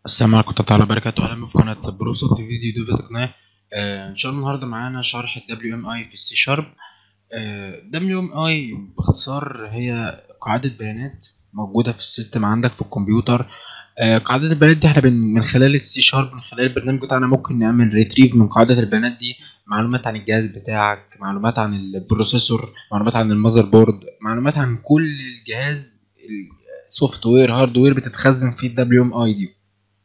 السلام عليكم ورحمة الله وبركاته أهلا بكم في قناة بروسوفت فيديو ديفيد تقنية آه إن شاء الله النهاردة معانا شرح ال WMI في السي شارب آه WMI باختصار هي قاعدة بيانات موجودة في السيستم عندك في الكمبيوتر آه قاعدة البيانات دي احنا بن- من خلال السي شارب من خلال البرنامج بتاعنا ممكن نعمل ريتريف من قاعدة البيانات دي معلومات عن الجهاز بتاعك معلومات عن البروسيسور معلومات عن المذر بورد معلومات عن كل الجهاز السوفت وير هاردوير بتتخزن فيه ال WMI دي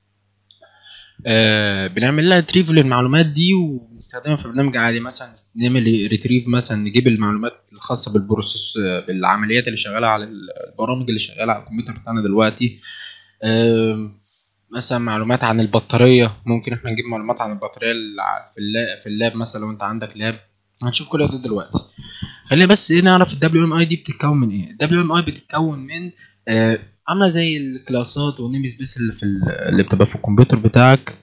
آه بنعمل لها ريتريف للمعلومات دي وبنستخدمها في برنامج عادي مثلا نعمل ريتريف مثلا نجيب المعلومات الخاصه بالبروسيس آه، بالعمليات اللي شغاله على البرامج اللي شغاله على الكمبيوتر بتاعنا دلوقتي آه مثلا معلومات عن البطاريه ممكن احنا نجيب معلومات عن البطاريه اللي ع- في اللاب في اللاب مثلا لو انت عندك لاب هنشوف كل ده دلوقتي خلينا بس ايه نعرف ال WMI دي بتتكون من ايه ال WMI بتتكون من آه عامله زي الكلاسات والنيم سبيس اللي في ال- اللي بتبقى في الكمبيوتر بتاعك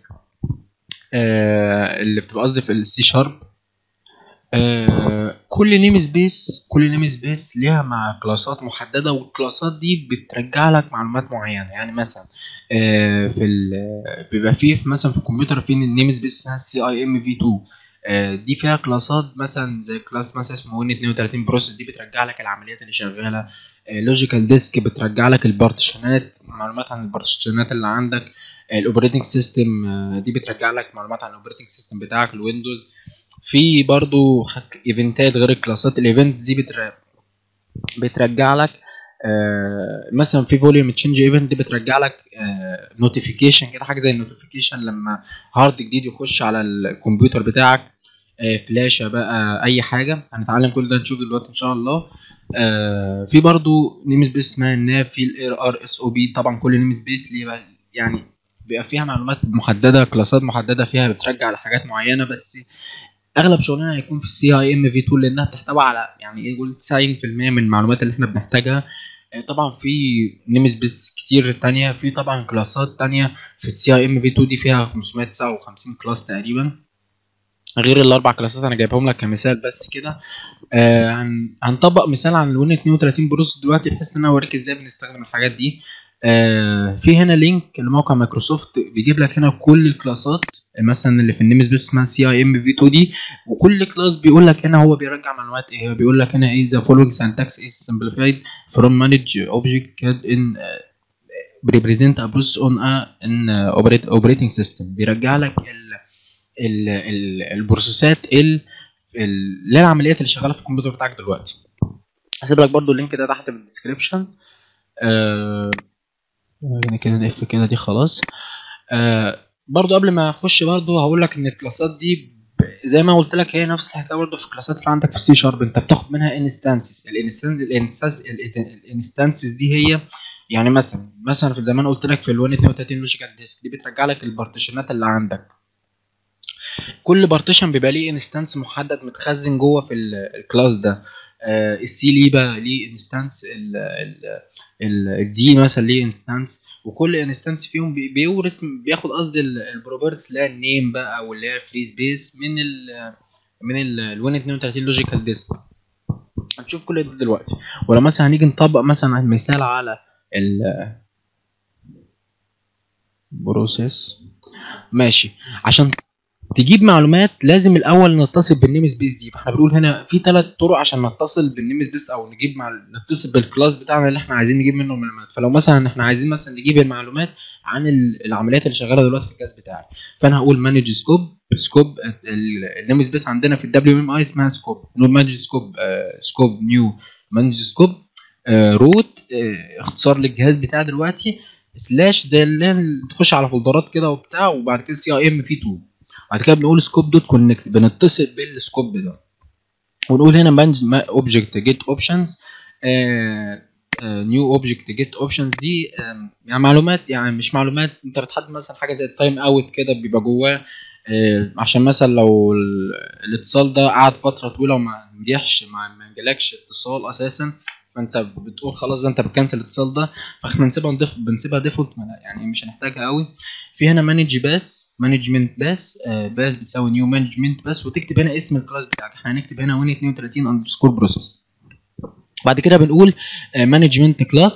آه اللي بتبقى قصدي في السي شارب آه كل نيم سبيس كل نيم سبيس ليها مع كلاسات محدده والكلاسات دي بترجع لك معلومات معينه يعني مثلا آه في ال- بيبقى فيه مثلا في الكمبيوتر في نيم سبيس اسمها سي اي ام في 2 آه، دي فيها كلاسات مثلا زي كلاس مثلا اسمه وين 32 بروسيس دي بترجع لك العمليات اللي شغاله لوجيكال ديسك بترجع لك البارتيشنات معلومات عن البارتيشنات اللي عندك الاوبريتنج سيستم دي بترجع لك معلومات عن الاوبريتنج سيستم بتاعك الويندوز في برضو ايفنتات غير الكلاسات الايفنتس دي بتر... بترجع لك آه مثلا في فوليوم تشينج ايفنت دي بترجع لك نوتيفيكيشن كده حاجه زي النوتيفيكيشن لما هارد جديد يخش على الكمبيوتر بتاعك آه، فلاشه بقى اي حاجه هنتعلم كل ده نشوف دلوقتي ان شاء الله آه، في برضو نيم سبيس اسمها الناف في الاي ار اس او بي طبعا كل نيم سبيس ليه بقى- يعني بيبقى فيها معلومات محدده كلاسات محدده فيها بترجع لحاجات معينه بس اغلب شغلنا هيكون في السي اي ام في 2 لانها بتحتوي على يعني ايه نقول 90% من المعلومات اللي احنا بنحتاجها آه، طبعا في نيم سبيس كتير تانية في طبعا كلاسات تانية في السي اي ام في 2 دي فيها 559 كلاس تقريبا غير الاربع كلاسات انا جايبهم لك كمثال بس كده آه هن- هنطبق مثال عن الوين 32 بروس دلوقتي بحيث ان انا اوريك ازاي بنستخدم الحاجات دي آه في هنا لينك لموقع مايكروسوفت بيجيب لك هنا كل الكلاسات مثلا اللي في النيم سبيس اسمها سي اي ام في 2 دي وكل كلاس بيقول لك هنا هو بيرجع معلومات ايه هو بيقول لك هنا ايه ذا فولوينج سانتاكس از سمبليفايد فروم مانج اوبجكت ان represent a process on a an operate- operating system بيرجع لك ال ال ال البروسيسات ال ال- اللي هي العمليات اللي شغاله في الكمبيوتر بتاعك دلوقتي هسيب لك برضو اللينك ده تحت في الديسكريبشن آه يعني كده نقفل كده دي خلاص آه برضو قبل ما اخش برضو هقول لك ان الكلاسات دي ب- زي ما قلت لك هي نفس الحكايه برضو في الكلاسات اللي عندك في السي شارب انت بتاخد منها انستانسز الانستانسز الانستانسز دي هي يعني مثلا مثلا في زمان قلت لك في ال 32 لوجيكال ديسك دي بترجع لك البارتيشنات اللي عندك كل بارتيشن بيبقى ليه انستانس محدد متخزن جوه في ال- الكلاس ده آه السي ليه بقى ليه انستانس الدي مثلا ليه انستانس وكل انستانس فيهم بي- بيورث بياخد قصدي البروبرتس اللي هي النيم بقى واللي هي الفري سبيس من ال من ال وين 32 لوجيكال ديسك هنشوف كل ده دلوقتي ولو مثلا هنيجي نطبق مثلا مثال على ال بروسيس ماشي عشان تجيب معلومات لازم الاول نتصل بالنيم سبيس دي فاحنا بنقول هنا في ثلاث طرق عشان نتصل بالنيم سبيس او نجيب مع نتصل بالكلاس بتاعنا اللي احنا عايزين نجيب منه معلومات فلو مثلا احنا عايزين مثلا نجيب المعلومات عن ال- العمليات اللي شغاله دلوقتي في الجهاز بتاعي فانا هقول مانج سكوب سكوب النيم سبيس عندنا في الدبليو ام اي اسمها سكوب نقول مانج سكوب سكوب نيو مانج سكوب روت اختصار للجهاز بتاعي دلوقتي سلاش زي اللي هي اللي تخش على فولدرات كده وبتاع وبعد كده سي اي ام في 2 بعد كده بنقول سكوب دوت كونكت بنتصل بالسكوب ده ونقول هنا مانج اوبجكت جيت اوبشنز نيو اوبجكت جيت اوبشنز دي آم، يعني معلومات يعني مش معلومات انت بتحدد مثلا حاجه زي التايم اوت كده بيبقى جواه آه، عشان مثلا لو ال- الاتصال ده قعد فتره طويله وما نجحش ما ما جالكش اتصال اساسا فانت بتقول خلاص ده انت بتكنسل الاتصال ده فاحنا بنسيبها نضيف بنسيبها ديفولت يعني مش هنحتاجها قوي في هنا مانج باس مانجمنت باس باس بتساوي نيو مانجمنت باس وتكتب هنا اسم الكلاس بتاعك احنا هنكتب هنا وين 32 اندرسكور بروسيس بعد كده بنقول مانجمنت كلاس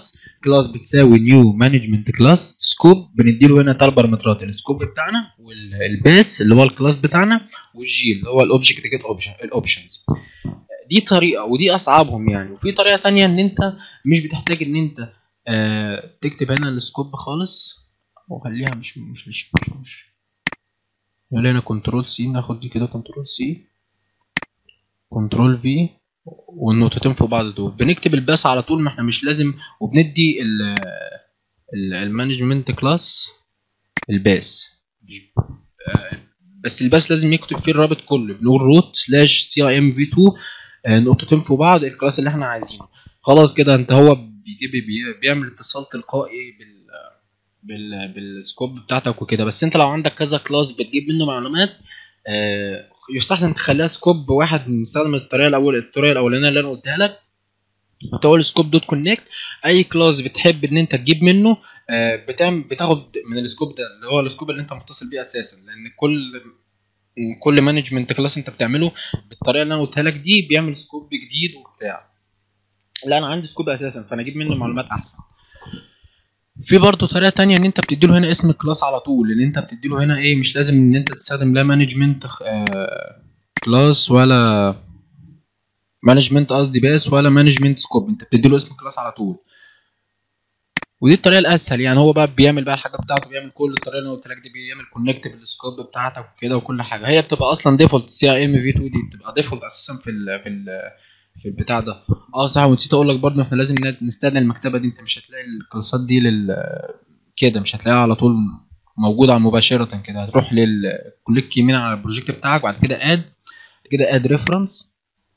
كلاس بتساوي نيو مانجمنت كلاس سكوب بنديله هنا ثلاث بارامترات السكوب بتاعنا والباس اللي هو الكلاس بتاعنا والجي اللي هو الاوبجكت جيت الاوبشنز دي طريقه ودي اصعبهم يعني وفي طريقه تانية ان انت مش بتحتاج ان انت آه تكتب هنا السكوب خالص وخليها مش مش مش مش, مش. نقول هنا كنترول سي ناخد دي كده كنترول سي كنترول في والنقطتين فوق بعض دول بنكتب الباس على طول ما احنا مش لازم وبندي المانجمنت كلاس الباس آه، بس الباس لازم يكتب فيه الرابط كله بنقول روت سلاش سي اي ام في 2 نقطتين فوق بعض الكلاس اللي احنا عايزينه خلاص كده انت هو بيجيب بي- بيعمل اتصال تلقائي بال بال بالسكوب بتاعتك وكده بس انت لو عندك كذا كلاس بتجيب منه معلومات آه، يستحسن تخليها سكوب واحد نستخدم الطريقه الاول الطريقه الاولانيه اللي انا قلتها لك بتقول سكوب دوت كونكت اي كلاس بتحب ان انت تجيب منه آه، بتعمل بتاخد من السكوب ده اللي هو السكوب اللي انت متصل بيه اساسا لان كل كل مانجمنت كلاس انت بتعمله بالطريقه اللي انا قلتها لك دي بيعمل سكوب جديد وبتاع لا انا عندي سكوب اساسا فانا اجيب منه معلومات احسن في برضه طريقه تانية ان انت بتديله هنا اسم الكلاس على طول ان انت بتديله هنا ايه مش لازم ان انت تستخدم لا مانجمنت كلاس ولا مانجمنت قصدي باس ولا مانجمنت سكوب انت بتديله اسم الكلاس على طول ودي الطريقه الاسهل يعني هو بقى بيعمل بقى الحاجه بتاعته بيعمل كل الطريقه اللي انا قلت لك دي بيعمل كونكت بالسكوب بتاعتك وكده وكل حاجه هي بتبقى اصلا ديفولت سي اي ام في 2 دي بتبقى ديفولت اساسا في ال في ال في البتاع ده اه صح ونسيت اقول لك برضه احنا لازم نستخدم المكتبه دي انت مش هتلاقي الكلاسات دي لل كده مش هتلاقيها على طول موجوده مباشره كده هتروح للكليك يمين على البروجكت بتاعك بعد كده اد كده اد ريفرنس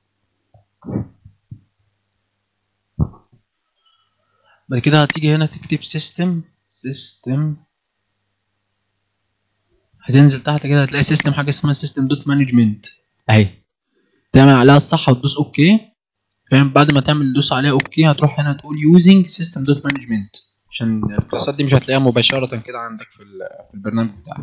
بعد كده هتيجي هنا تكتب سيستم سيستم هتنزل تحت كده هتلاقي سيستم حاجه اسمها سيستم دوت مانجمنت اهي تعمل عليها الصح وتدوس اوكي فاهم بعد ما تعمل تدوس عليها اوكي هتروح هنا تقول يوزنج سيستم دوت مانجمنت عشان الكلاسات دي مش هتلاقيها مباشره كده عندك في في البرنامج بتاعك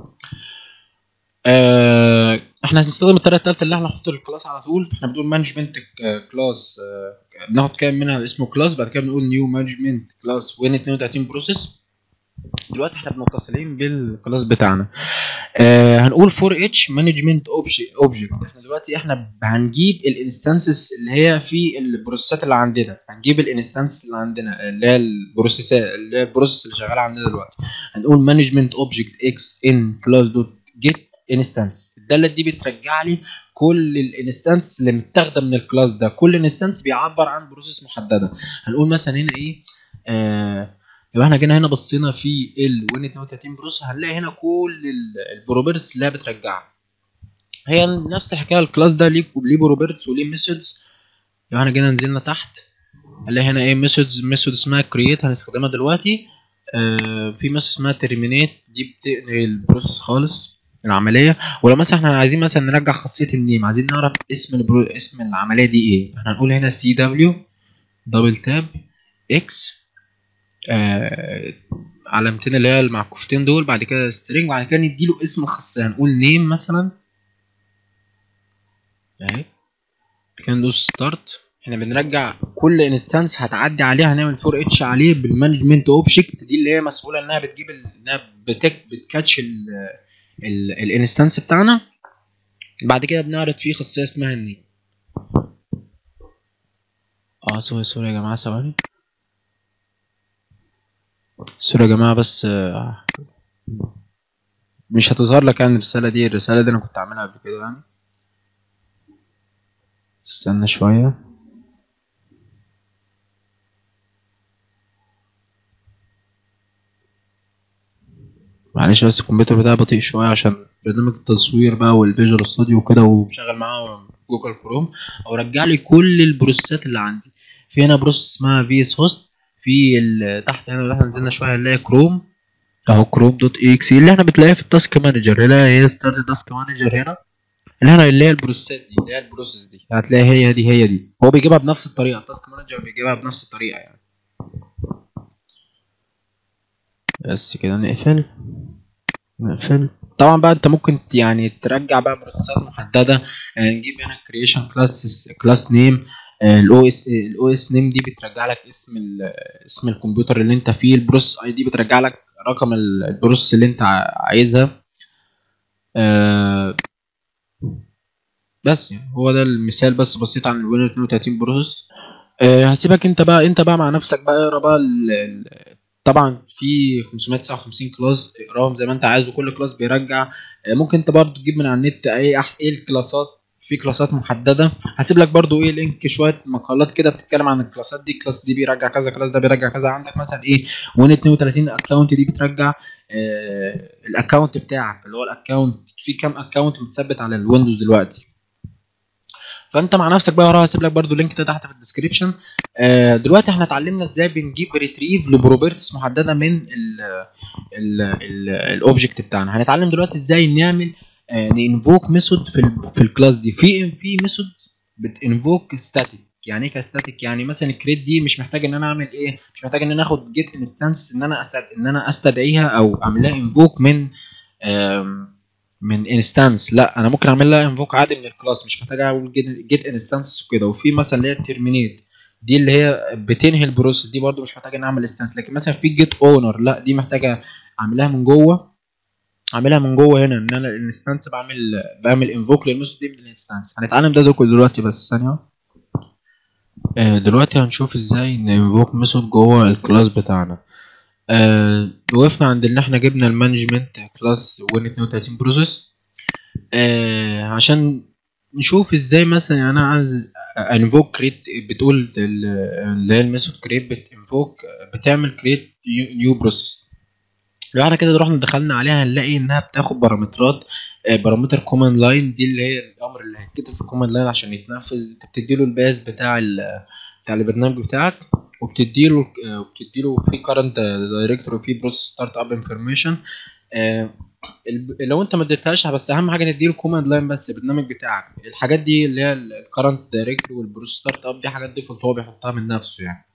آه احنا هنستخدم الطريقه الثالثه اللي احنا نحط الكلاس على طول احنا بنقول مانجمنت كلاس آه بناخد كام منها اسمه كلاس بعد كده بنقول نيو مانجمنت كلاس وين 32 بروسيس دلوقتي احنا متصلين بالكلاس بتاعنا آه هنقول فور اتش مانجمنت اوبجكت احنا دلوقتي احنا هنجيب الانستانسز اللي هي في البروسيسات اللي عندنا هنجيب الانستانس اللي عندنا اللي هي البروسيسات اللي هي البروسيس اللي شغاله عندنا دلوقتي هنقول مانجمنت اوبجكت اكس ان كلاس دوت جيت انستانس الداله دي بترجع لي كل الانستانس اللي متاخده من الكلاس ده كل انستانس بيعبر عن بروسيس محدده هنقول مثلا هنا ايه آه لو احنا جينا هنا بصينا في ال وين 32 بروس هنلاقي هنا كل البروبرتس اللي هي بترجعها هي نفس الحكايه الكلاس ده ليه ليه بروبرتس وليه ميثودز لو احنا جينا نزلنا تحت هنلاقي هنا ايه ميثودز ميثود اسمها كرييت هنستخدمها دلوقتي آه في ميثود اسمها ترمينيت دي بتنهي البروسيس خالص العمليه ولو مثلا احنا عايزين مثلا نرجع خاصيه النيم عايزين نعرف اسم البرو... اسم العمليه دي ايه احنا هنقول هنا سي دبليو دبل تاب اكس آه علامتين اللي هي المعكوفتين دول بعد كده سترينج بعد كده نديله اسم خاصيه هنقول نيم مثلا اهي كده ندوس ستارت احنا بنرجع كل انستانس هتعدي عليها هنعمل فور اتش عليه بالمانجمنت اوبجكت دي اللي هي مسؤوله انها بتجيب انها بتك بتكاتش الانستانس بتاعنا بعد كده بنعرض فيه خاصيه اسمها النيم اه سوري سوري يا جماعه ثواني سوري يا جماعه بس مش هتظهر لك يعني الرساله دي الرساله دي انا كنت عاملها قبل كده يعني استنى شويه معلش بس الكمبيوتر بتاعي بطيء شويه عشان برنامج التصوير بقى والفيجوال ستوديو وكده ومشغل معاه جوجل كروم او رجع لي كل البروسيسات اللي عندي في هنا بروسيس اسمها في اس هوست في تحت هنا لو احنا نزلنا شويه هنلاقي كروم اهو كروم دوت اي اكس اللي احنا بتلاقيها في التاسك مانجر هنا هي ستارت تاسك مانجر هنا اللي احنا اللي هي البروسيسات دي اللي هي البروسيس دي هتلاقي هي دي هي دي هو بيجيبها بنفس الطريقه التاسك مانجر بيجيبها بنفس الطريقه يعني بس كده نقفل نقفل طبعا بقى انت ممكن يعني ترجع بقى بروسيسات محدده يعني نجيب هنا كرييشن كلاس كلاس نيم الاو اس الاو اس نيم دي بترجع لك اسم ال- اسم الكمبيوتر اللي انت فيه البروسيس اي دي بترجع لك رقم ال- البروسيس اللي انت ع- عايزها آه، بس يعني هو ده المثال بس بسيط عن الويندوز 32 بروسيس آه، هسيبك انت بقى انت بقى مع نفسك بقى اقرا بقى ال- ال- طبعا في 559 كلاس اقراهم زي ما انت عايز وكل كلاس بيرجع آه، ممكن انت برضو تجيب من على النت اي أح- ايه الكلاسات في كلاسات محدده هسيب لك برضو ايه لينك شويه مقالات كده بتتكلم عن الكلاسات دي الكلاس دي بيرجع كذا كلاس ده بيرجع كذا عندك مثلا ايه وين 32 اكونت دي بترجع آه الاكونت بتاعك اللي هو الاكونت في كام اكونت متثبت على الويندوز دلوقتي فانت مع نفسك بقى وراها هسيب لك برضو اللينك ده تحت في الديسكريبشن آه دلوقتي احنا اتعلمنا ازاي بنجيب ريتريف لبروبرتس محدده من الاوبجكت بتاعنا هنتعلم دلوقتي ازاي نعمل آه ننفوك ميثود في ال في الكلاس دي في في ميثودز بتنفوك ستاتيك يعني ايه كستاتيك يعني مثلا الكريت دي مش محتاج ان انا اعمل ايه مش محتاج ان انا اخد جيت انستانس ان انا أستد... ان انا استدعيها او اعمل لها انفوك من آم، من انستانس لا انا ممكن اعمل لها انفوك عادي من الكلاس مش محتاج اقول جيت انستانس وكده وفي مثلا اللي هي ترمينيت دي اللي هي بتنهي البروسيس دي برضو مش محتاج ان اعمل انستانس لكن مثلا في جيت اونر لا دي محتاجه اعملها من جوه اعملها من جوه هنا ان انا الانستانس بعمل بعمل انفوك للميثود دي من الانستانس هنتعلم ده دول دلوقتي بس ثانيه آه، دلوقتي هنشوف ازاي ننفوك ميثود جوه الكلاس بتاعنا آه، وقفنا عند ان احنا جبنا المانجمنت كلاس وين 32 بروسيس آه، عشان نشوف ازاي مثلا يعني انا عايز انفوك كريت بتقول ال- اللي هي الميثود كريت بتنفوك بتعمل كريت نيو بروسيس لو احنا كده رحنا دخلنا عليها هنلاقي انها بتاخد بارامترات آه، بارامتر كوماند لاين دي اللي هي الامر اللي هيتكتب في الكوماند لاين عشان يتنفذ انت بتديله الباس بتاع ال- بتاع البرنامج بتاعك وبتديله آه، وبتديله في كارنت دايركتور وفي بروسيس ستارت اب انفورميشن لو انت ما اديتهاش بس اهم حاجه تديله كوماند لاين بس البرنامج بتاعك الحاجات دي اللي هي الكارنت دايركتور والبروسيس ستارت اب دي حاجات ديفولت هو بيحطها من نفسه يعني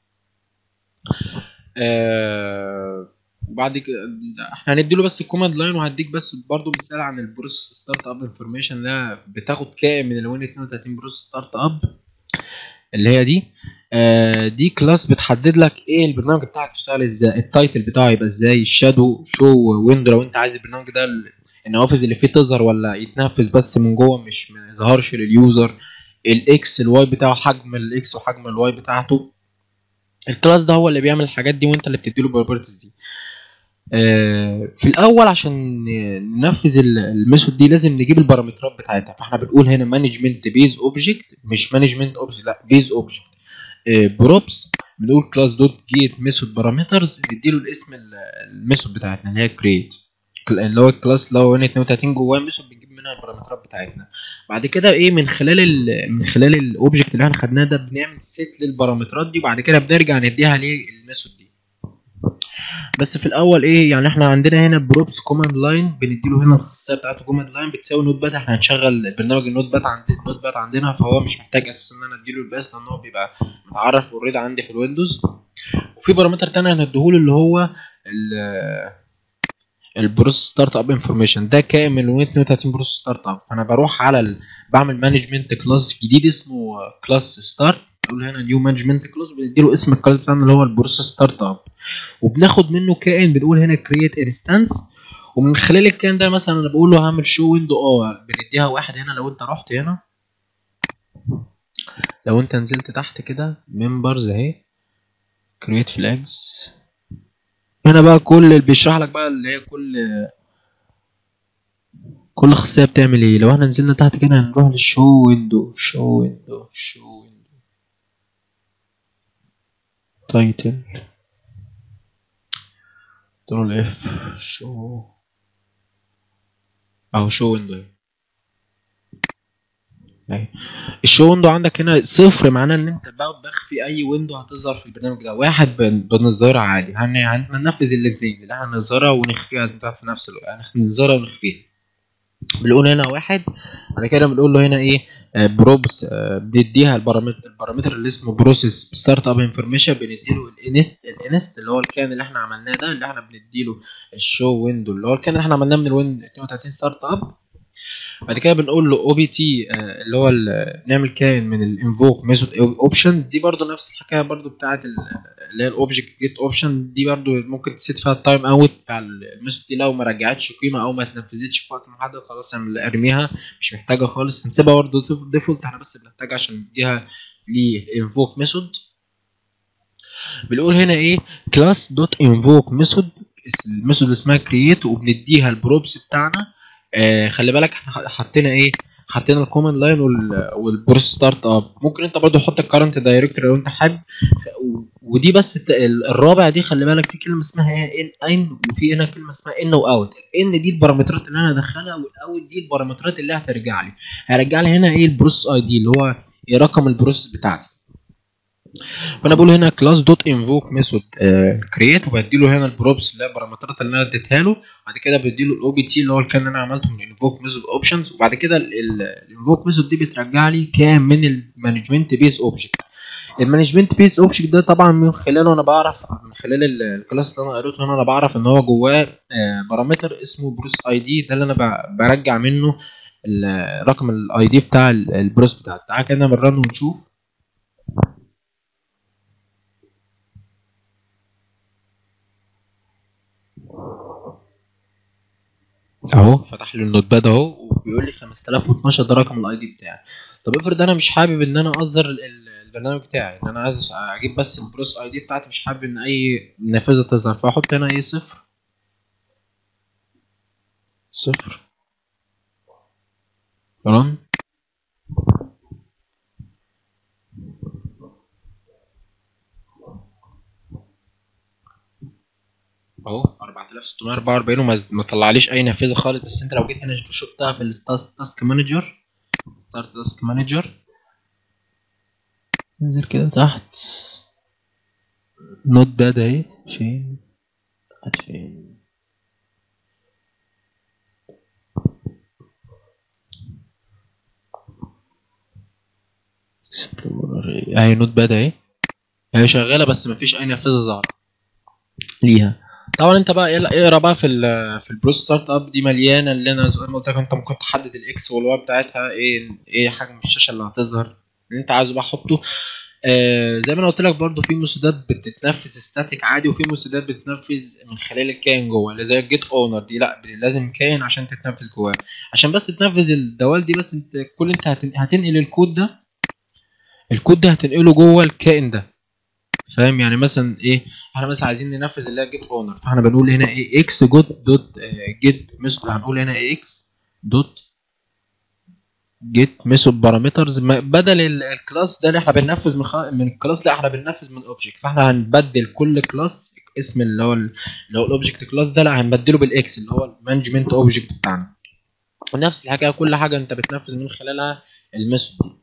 آه، وبعد كده احنا هنديله بس الكوماند لاين وهديك بس برضو مثال عن البروسيس ستارت اب انفورميشن اللي بتاخد كائن من الوين 32 بروسيس ستارت اب اللي هي دي آه دي كلاس بتحدد لك ايه البرنامج بتاعك تشتغل ازاي التايتل بتاعه يبقى ازاي الشادو شو ويندو لو انت عايز البرنامج ده ال- النوافذ اللي فيه تظهر ولا يتنفذ بس من جوه مش ما يظهرش لليوزر الاكس الواي بتاعه حجم الاكس وحجم الواي بتاعته الكلاس ده هو اللي بيعمل الحاجات دي وانت اللي بتديله البروبرتيز دي آه، في الاول عشان ننفذ ال- الميثود دي لازم نجيب البارامترات بتاعتها فاحنا بنقول هنا مانجمنت بيز اوبجكت مش مانجمنت اوبجكت لا بيز اوبجكت بروبس بنقول كلاس دوت جيت ميثود بارامترز نديله الاسم ال- الميثود بتاعتنا اللي هي كريت اللي هو الكلاس لو هنا 32 جواه ميثود بنجيب منها البارامترات بتاعتنا بعد كده ايه من خلال ال من خلال الاوبجكت اللي احنا خدناه ده بنعمل سيت للبارامترات دي وبعد كده بنرجع نديها للميثود دي بس في الاول ايه يعني احنا عندنا هنا بروبس كوماند لاين بنديله هنا الخاصيه بتاعته كوماند لاين بتساوي نوت باد احنا هنشغل برنامج النوت باد عند النوت باد عندنا فهو مش محتاج اساسا ان انا اديله الباس لان هو بيبقى متعرف اوريدي عندي في الويندوز وفي بارامتر تاني هنديهوله اللي هو ال البروسيس ستارت اب انفورميشن ده كائن من وين 32 بروسيس ستارت اب فانا بروح على ال... بعمل مانجمنت كلاس جديد اسمه كلاس ستارت اقول هنا نيو مانجمنت كلاس بنديله اسم الكلاس بتاعنا اللي هو البروسيس ستارت اب وبناخد منه كائن بنقول هنا كرييت انستانس ومن خلال الكائن ده مثلا انا بقول له هعمل شو ويندو اه بنديها واحد هنا لو انت رحت هنا لو انت نزلت تحت كده ممبرز اهي كرييت فلاجز هنا بقى كل اللي بيشرح لك بقى اللي هي كل كل خاصية بتعمل ايه لو احنا نزلنا تحت كده هنروح للشو ويندو شو ويندو شو ويندو تايتل كنترول اف شو اهو شو ويندو اهي اهي الشو ويندو عندك هنا صفر معناه ان انت بقى بخفي اي ويندو هتظهر في البرنامج ده واحد بن- بنظهرها عادي هن- هن- هننفذ الاثنين اللي احنا نظهرها ونخفيها في نفس الوقت يعني نظهرها ونخفيها بنقول هنا واحد بعد كده بنقول له هنا ايه بروبس بنديها البارامتر البارامتر اللي اسمه بروسيس ستارت اب انفورميشن بنديله الانست الانست اللي هو الكان اللي احنا عملناه ده اللي احنا بنديله الشو ويندو اللي هو الكان اللي احنا عملناه من الويند 32 ستارت اب بعد كده بنقول له او بي تي اللي هو ال- نعمل كائن من الانفوك ميثود اوبشنز دي برضو نفس الحكايه برضو بتاعه ال- اللي هي الاوبجكت جيت اوبشن دي برضو ممكن تسيت فيها التايم اوت بتاع الميثود دي لو ما رجعتش قيمه او ما اتنفذتش في وقت محدد خلاص اعمل- ارميها مش محتاجه خالص هنسيبها برضو ديفولت احنا بس بنحتاجها عشان نديها لانفوك ميثود بنقول هنا ايه كلاس دوت انفوك ميثود الميثود اللي اسمها كرييت وبنديها البروبس بتاعنا آه خلي بالك احنا حطينا ايه حطينا الكوماند لاين والبروس ستارت اب ممكن انت برضو تحط الكرنت دايركتوري لو انت حابب و- ودي بس الت- ال- الرابع دي خلي بالك في كلمه اسمها ايه ان ان وفي هنا كلمه اسمها ان واوت ان دي البارامترات اللي انا ادخلها والاوت دي البارامترات اللي هترجع لي هيرجع لي هنا ايه البروسيس اي دي اللي هو إيه رقم البروسيس بتاعتي فانا بقول هنا كلاس دوت انفوك ميثود كرييت وبدي له هنا البروبس اللي هي البارامترات اللي انا اديتها له بعد كده بدي له الاو بي تي اللي هو الكان اللي انا عملته من الانفوك ميثود اوبشنز وبعد كده الانفوك ميثود دي بترجع لي كام من المانجمنت بيز اوبجكت المانجمنت بيز اوبجكت ده طبعا من خلاله انا بعرف من خلال ال- الكلاس اللي انا قريته هنا انا بعرف ان هو جواه بارامتر اسمه بروس اي دي ده اللي انا ب- برجع منه ال- رقم الاي دي بتاع ال- البروس بتاعتي تعالى كده نرن ونشوف اهو فتح لي النوت باد اهو وبيقول لي 5012 ده رقم الاي دي بتاعي طب افرض انا مش حابب ان انا اصدر ال- ال- البرنامج بتاعي ان انا عايز اجيب بس البروس اي دي بتاعتي مش حابب ان اي نافذه تظهر فاحط هنا ايه صفر صفر رن اهو 4644 وما ما طلعليش اي نافذه خالص بس انت لو جيت هنا شفتها في التاسك مانجر ستارت تاسك مانجر ننزل كده تحت نوت باد اهي فين قاعد فين Explorer. اهي نوت باد اهي هي شغاله بس مفيش اي نافذه ظاهره ليها طبعا انت بقى اقرا اقرا بقى في ال في البروس ستارت اب دي مليانه اللي انا زي ما قلت لك انت ممكن تحدد الاكس والواي بتاعتها ايه ايه حجم الشاشه اللي هتظهر اللي انت عايزه بقى حطه آه زي ما انا قلت لك برضو في مسودات بتتنفذ ستاتيك عادي وفي مسودات بتتنفذ من خلال الكائن جوه اللي زي الجيت اونر دي لا لازم كائن عشان تتنفذ جواه عشان بس تنفذ الدوال دي بس انت كل انت هتن- هتنقل الكود ده الكود ده هتنقله جوه الكائن ده فاهم يعني مثلا ايه احنا مثلا عايزين ننفذ اللي هي جيت اونر فاحنا بنقول هنا ايه اكس جوت دوت جيت ميثود هنقول هنا ايه اكس دوت جيت ميثود بارامترز بدل ال- الكلاس ده اللي احنا بننفذ من, خ... من الكلاس لا احنا بننفذ من اوبجكت فاحنا هنبدل كل كلاس اسم اللي هو ال- اللي هو الاوبجكت كلاس ده لا هنبدله بالاكس اللي هو المانجمنت اوبجكت بتاعنا ونفس الحاجه كل حاجه انت بتنفذ من خلالها الميثود دي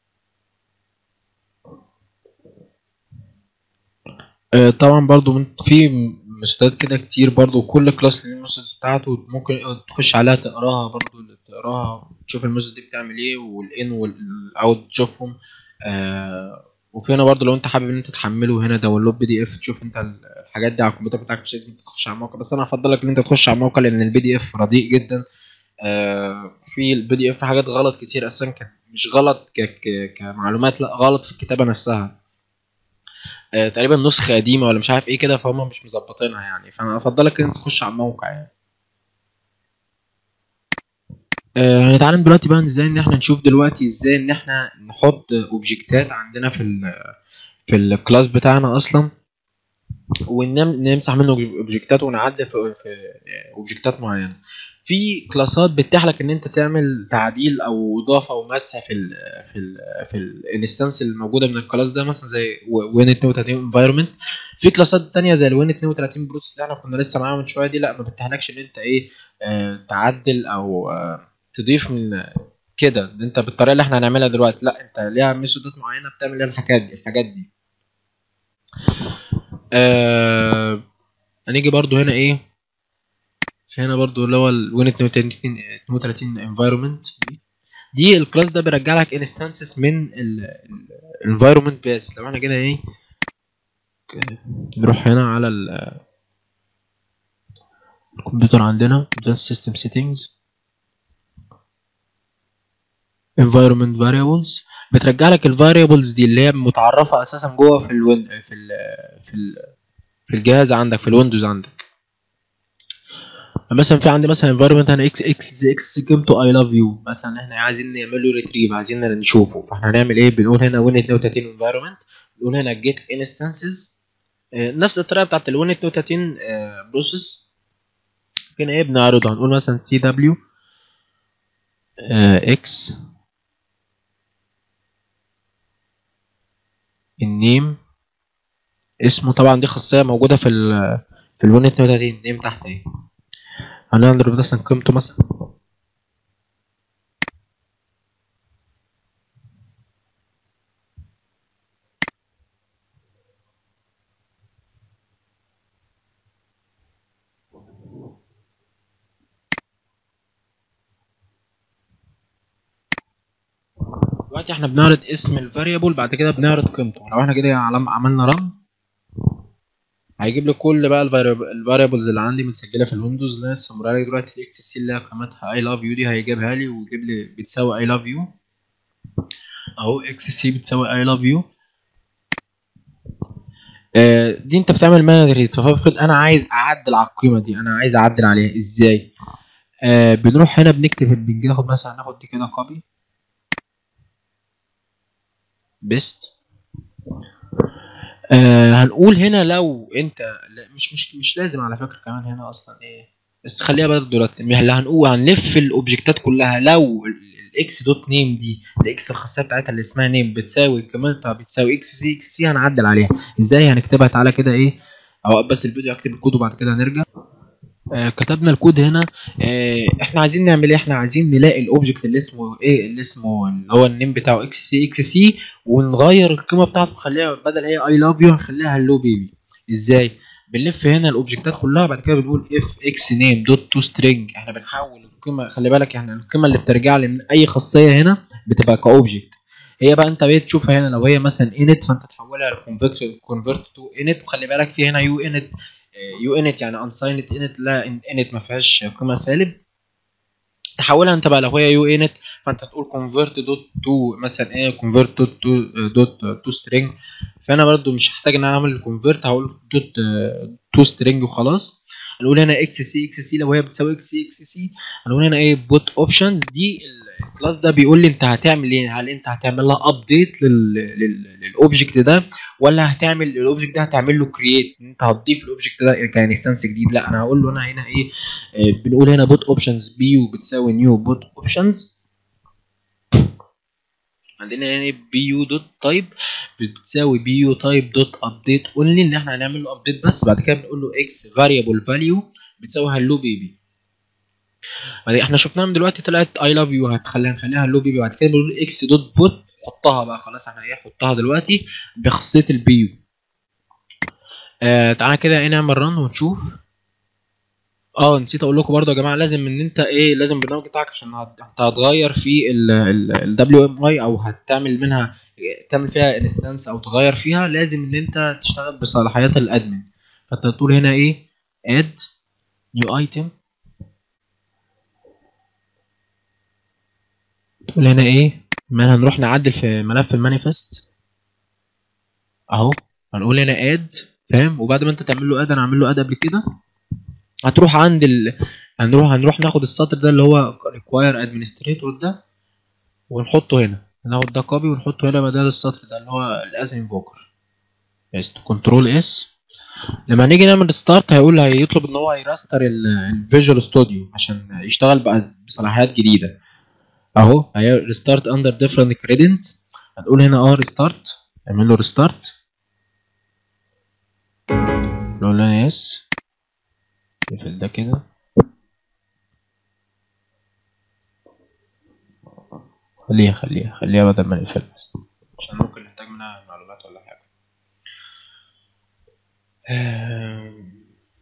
آه، طبعا برضو من في ميثودات كده كتير برضو كل كلاس ليه الميثود بتاعته ممكن تخش عليها تقراها برضو تقراها تشوف الميثود دي بتعمل ايه والان والاوت تشوفهم آه وفي هنا برضو لو انت حابب ان انت تحمله هنا داونلود بي دي اف تشوف انت الحاجات دي على الكمبيوتر بتاعك مش لازم تخش على الموقع بس انا افضل لك ان انت تخش على الموقع لان البي دي اف رديء جدا آه في البي دي اف حاجات غلط كتير اساسا كانت مش غلط ك ك كمعلومات لا غلط في الكتابه نفسها آه، تقريبا نسخه قديمه ولا مش عارف ايه كده فهم مش مظبطينها يعني فانا افضلك ان انت تخش على الموقع يعني آه، هنتعلم دلوقتي بقى ازاي ان احنا نشوف دلوقتي ازاي ان احنا نحط اوبجكتات عندنا في ال في الكلاس بتاعنا اصلا ونمسح منه اوبجكتات ونعدل في في اوبجكتات معينه في كلاسات بتتيح لك ان انت تعمل تعديل او اضافه ومسح في ال في ال في الانستنس الموجوده من الكلاس ده مثلا زي وين 32 انفايرمنت في كلاسات تانية زي الوين 32 بروسيس اللي احنا كنا لسه معاها من شويه دي لا ما بتتيحلكش ان انت ايه آه تعدل او آه تضيف من كده انت بالطريقه اللي احنا هنعملها دلوقتي لا انت ليها ميثودات معينه بتعمل ليها الحاجات دي الحاجات دي آه هنيجي برضو هنا ايه في هنا برضو اللي هو الوين 32 32 انفايرمنت دي دي الكلاس ده بيرجع لك انستانسز من الانفايرمنت بس لو احنا كده ايه نروح هنا على ال- الكمبيوتر عندنا ده السيستم سيتنجز environment variables بترجع لك الفاريبلز دي اللي هي متعرفه اساسا جوه في الوين في ال في ال في الجهاز عندك في الويندوز عندك مثلا في عندي مثلا environment انا اكس اكس اكس قيمته اي لاف يو مثلا احنا عايزين نعمل له ريتريف عايزين نشوفه فاحنا هنعمل ايه بنقول هنا وين 32 environment بنقول هنا get instances آه، نفس الطريقه بتاعت الوين 32 بروسيس هنا ايه بنعرضها هنقول مثلا سي دبليو اكس النيم اسمه طبعا دي خاصيه موجوده في ال في الوين 32 نيم تحت ايه هنضرب مثلا قيمته مثلا دلوقتي احنا بنعرض اسم الفاريبل بعد كده بنعرض قيمته لو احنا كده علم- عملنا رن هيجيب لي كل بقى الفاريبلز اللي عندي متسجله في الويندوز اللي انا لسه موريها لك دلوقتي في الاكس سي اللي هي قيمتها اي لاف يو دي هيجيبها لي ويجيب لي بتساوي اي لاف يو اهو اكس سي بتساوي اي لاف يو دي انت بتعمل مانجري فافرض انا عايز اعدل على القيمه دي انا عايز اعدل عليها ازاي آه بنروح هنا بنكتب بنجي ناخد مثلا ناخد دي كده كوبي بيست آه هنقول هنا لو انت لا مش مش مش لازم على فكره كمان هنا اصلا ايه بس خليها برضه دلوقتي اللي هنقول هنلف الاوبجكتات كلها لو الاكس دوت نيم دي الاكس الخاصيه بتاعتها اللي اسمها نيم بتساوي قيمتها بتساوي اكس سي اكس سي هنعدل عليها ازاي هنكتبها تعالى كده ايه او بس الفيديو اكتب الكود وبعد كده هنرجع آه كتبنا الكود هنا آه احنا عايزين نعمل ايه احنا عايزين نلاقي الاوبجكت اللي اسمه ايه اللي اسمه اللي هو النيم بتاعه اكس سي اكس سي ونغير القيمه بتاعته نخليها بدل هي اي لاف يو هنخليها هلو بيبي ازاي بنلف هنا الاوبجكتات كلها بعد كده بنقول اف اكس نيم دوت تو سترينج احنا بنحول القيمه خلي بالك يعني القيمه اللي بترجع لي من اي خاصيه هنا بتبقى كاوبجكت هي بقى انت بقيت تشوفها هنا لو هي مثلا انت فانت تحولها لكونفرت كونفرت تو انت وخلي بالك في هنا يو انت يو انت يعني انسايند انت لا انت ما فيهاش قيمه سالب تحولها انت بقى لو هي يو انت فانت تقول كونفرت دوت تو مثلا ايه كونفرت دوت تو دوت تو سترينج فانا برضو مش هحتاج ان انا اعمل كونفرت هقول دوت تو سترينج وخلاص هنقول هنا اكس سي اكس سي لو هي بتساوي اكس سي اكس سي هنقول هنا ايه بوت اوبشنز دي الكلاس ده بيقول لي انت هتعمل ايه هل انت هتعمل لها ابديت للاوبجكت ده ولا هتعمل الاوبجكت ده هتعمل له كرييت انت هتضيف الاوبجكت ده كانستانس جديد لا انا هقول له انا هنا ايه آه بنقول هنا بوت اوبشنز بي وبتساوي نيو بوت اوبشنز عندنا هنا بي يو دوت تايب بتساوي بي يو تايب دوت ابديت اونلي ان احنا هنعمل له ابديت بس بعد كده بنقول له اكس فاريبل فاليو بتساوي هلو بيبي بعد احنا شفناها من دلوقتي طلعت اي لاف يو هتخليها نخليها هلو بيبي بعد كده بنقول اكس دوت بوت حطها بقى خلاص احنا ايه حطها دلوقتي بخاصيه البيو آه تعالى كده ايه نعمل رن ونشوف اه نسيت اقول لكم برضه يا جماعه لازم ان انت ايه لازم البرنامج بتاعك عشان هت- انت هتغير في ال دبليو ام اي او هتعمل منها تعمل فيها انستانس او تغير فيها لازم ان انت تشتغل بصلاحيات الادمن فانت تقول هنا ايه اد نيو ايتم تقول هنا ايه ما هنروح نعدل في ملف المانيفست اهو هنقول هنا اد فاهم وبعد ما انت تعمل له اد انا عامل له اد قبل كده هتروح عند ال... هنروح هنروح ناخد السطر ده اللي هو require administrator ده ونحطه هنا ناخد ده كوبي ونحطه هنا بدل السطر ده اللي هو الاس انفوكر بس كنترول اس لما نيجي نعمل ستارت هيقول هيطلب ان هو يراستر الفيجوال ستوديو عشان يشتغل بقى بصلاحيات جديده اهو هي ريستارت اندر ديفرنت كريدنت هنقول هنا اه ريستارت نعمل له ريستارت نقول له يس نقفل ده كده خليها خليها خليها بدل ما نقفل بس عشان ممكن نحتاج منها معلومات ولا حاجة آم.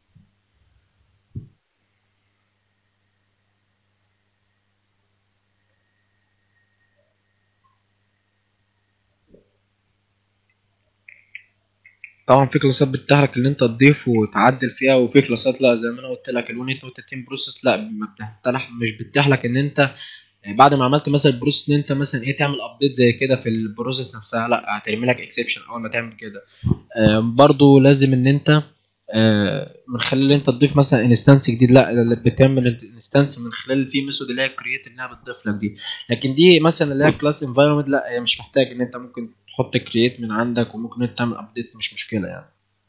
طبعا في كلاسات بتتيح لك ان انت تضيف وتعدل فيها وفي كلاسات لا زي ما انا قلت لك الونيت نوت تيم بروسيس لا ما بتفتح مش بتتيح لك ان انت بعد ما عملت مثلا البروسيس ان انت مثلا ايه تعمل ابديت زي كده في البروسيس نفسها لا هترمي لك اكسبشن اول ما تعمل كده آه، برضو لازم ان انت آه، من خلال ان انت تضيف مثلا انستانس جديد لا اللي بتعمل انستانس من خلال في ميثود اللي هي كرييت انها بتضيف لك دي لكن دي مثلا اللي هي كلاس انفايرمنت لا هي مش محتاج ان انت ممكن تحط كرييت من عندك وممكن انت تعمل ابديت مش مشكله يعني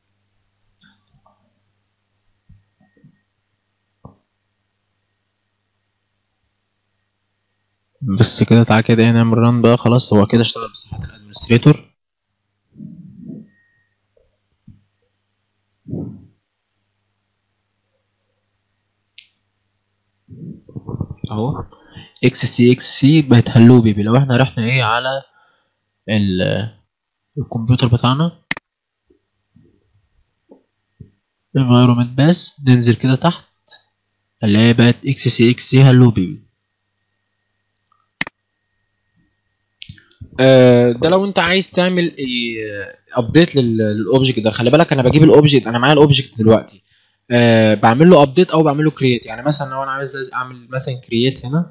بس كده تعالى كده ايه نعمل ران بقى خلاص هو كده اشتغل بصفحة الادمنستريتور اهو اكس سي اكس سي بقت هلو بيبي لو احنا رحنا ايه على ال الكمبيوتر بتاعنا environment بس ننزل كده تحت اللي هي بقت اكس سي اكس سي هلو بيبي آه، ده لو انت عايز تعمل ابديت للاوبجكت ده خلي بالك انا بجيب الاوبجكت انا معايا الاوبجكت دلوقتي أه بعمل له ابديت او بعمل له كرييت يعني مثلا لو انا عايز اعمل مثلا كرييت هنا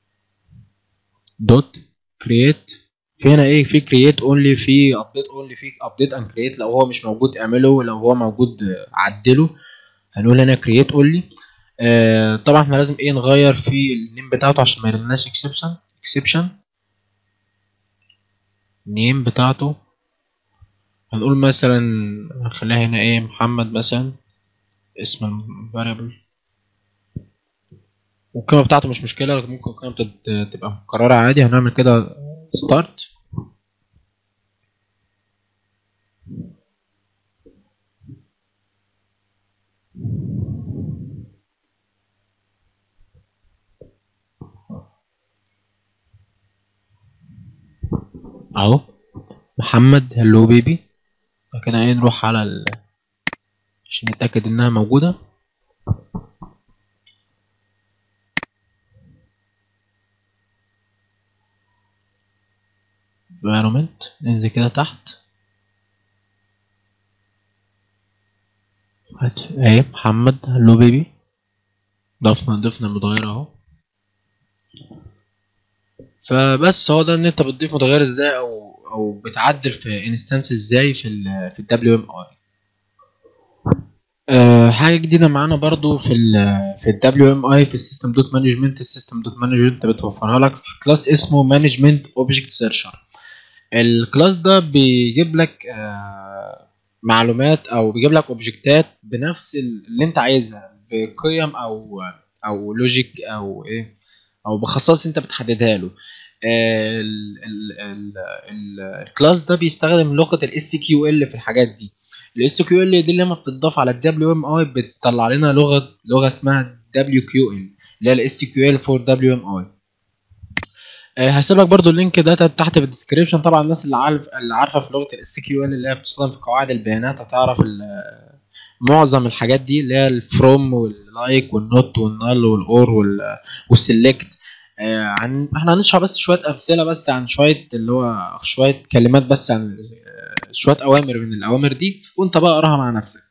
دوت كرييت في هنا ايه في كرييت اونلي في ابديت اونلي في ابديت ان كرييت لو هو مش موجود اعمله لو هو موجود آه، عدله هنقول هنا كرييت اونلي أه طبعا احنا لازم ايه نغير في النيم بتاعته عشان ما يرناش اكسبشن اكسبشن النيم بتاعته هنقول مثلا نخليها هنا ايه محمد مثلا اسم الفاريبل والقيمة بتاعته مش مشكلة لكن ممكن القيمة تت- تبقى مكررة عادي هنعمل كده ستارت اهو محمد هلو بيبي كده ايه نروح على ال... عشان نتأكد انها موجودة environment ننزل كده تحت هات- اهي محمد هلو بيبي ضفنا ضفنا المتغير اهو فبس هو ده ان انت بتضيف متغير ازاي او او بتعدل في انستانس ازاي في ال في الدبليو ام اي حاجه جديده معانا برضو في ال في الدبليو ام اي في السيستم دوت مانجمنت السيستم دوت مانجمنت بتوفرها لك في كلاس اسمه مانجمنت اوبجكت سيرشر الكلاس ده بيجيب لك آه، معلومات او بيجيب لك اوبجكتات بنفس ال- اللي انت عايزها بقيم او او لوجيك او ايه او بخصائص انت بتحددها له ال- ال- ال- ال- الكلاس ده بيستخدم لغه الاس كيو ال في الحاجات دي الاس كيو ال دي لما بتضاف على الدبليو ام اي بتطلع لنا لغه لغه اسمها دبليو كيو ال اللي هي الاس كيو ال فور دبليو ام اي هسيب لك برضو اللينك ده تحت في الديسكريبشن طبعا الناس اللي عارف اللي عارفه في لغه الاس كيو ال اللي هي بتستخدم في قواعد البيانات هتعرف ال- معظم الحاجات دي اللي هي الفروم واللايك والنوت والنال والاور والسلكت عن احنا هنشرح بس شويه امثله بس عن شويه اللي هو شويه كلمات بس عن آه، شويه اوامر من الاوامر دي وانت بقى اقراها مع نفسك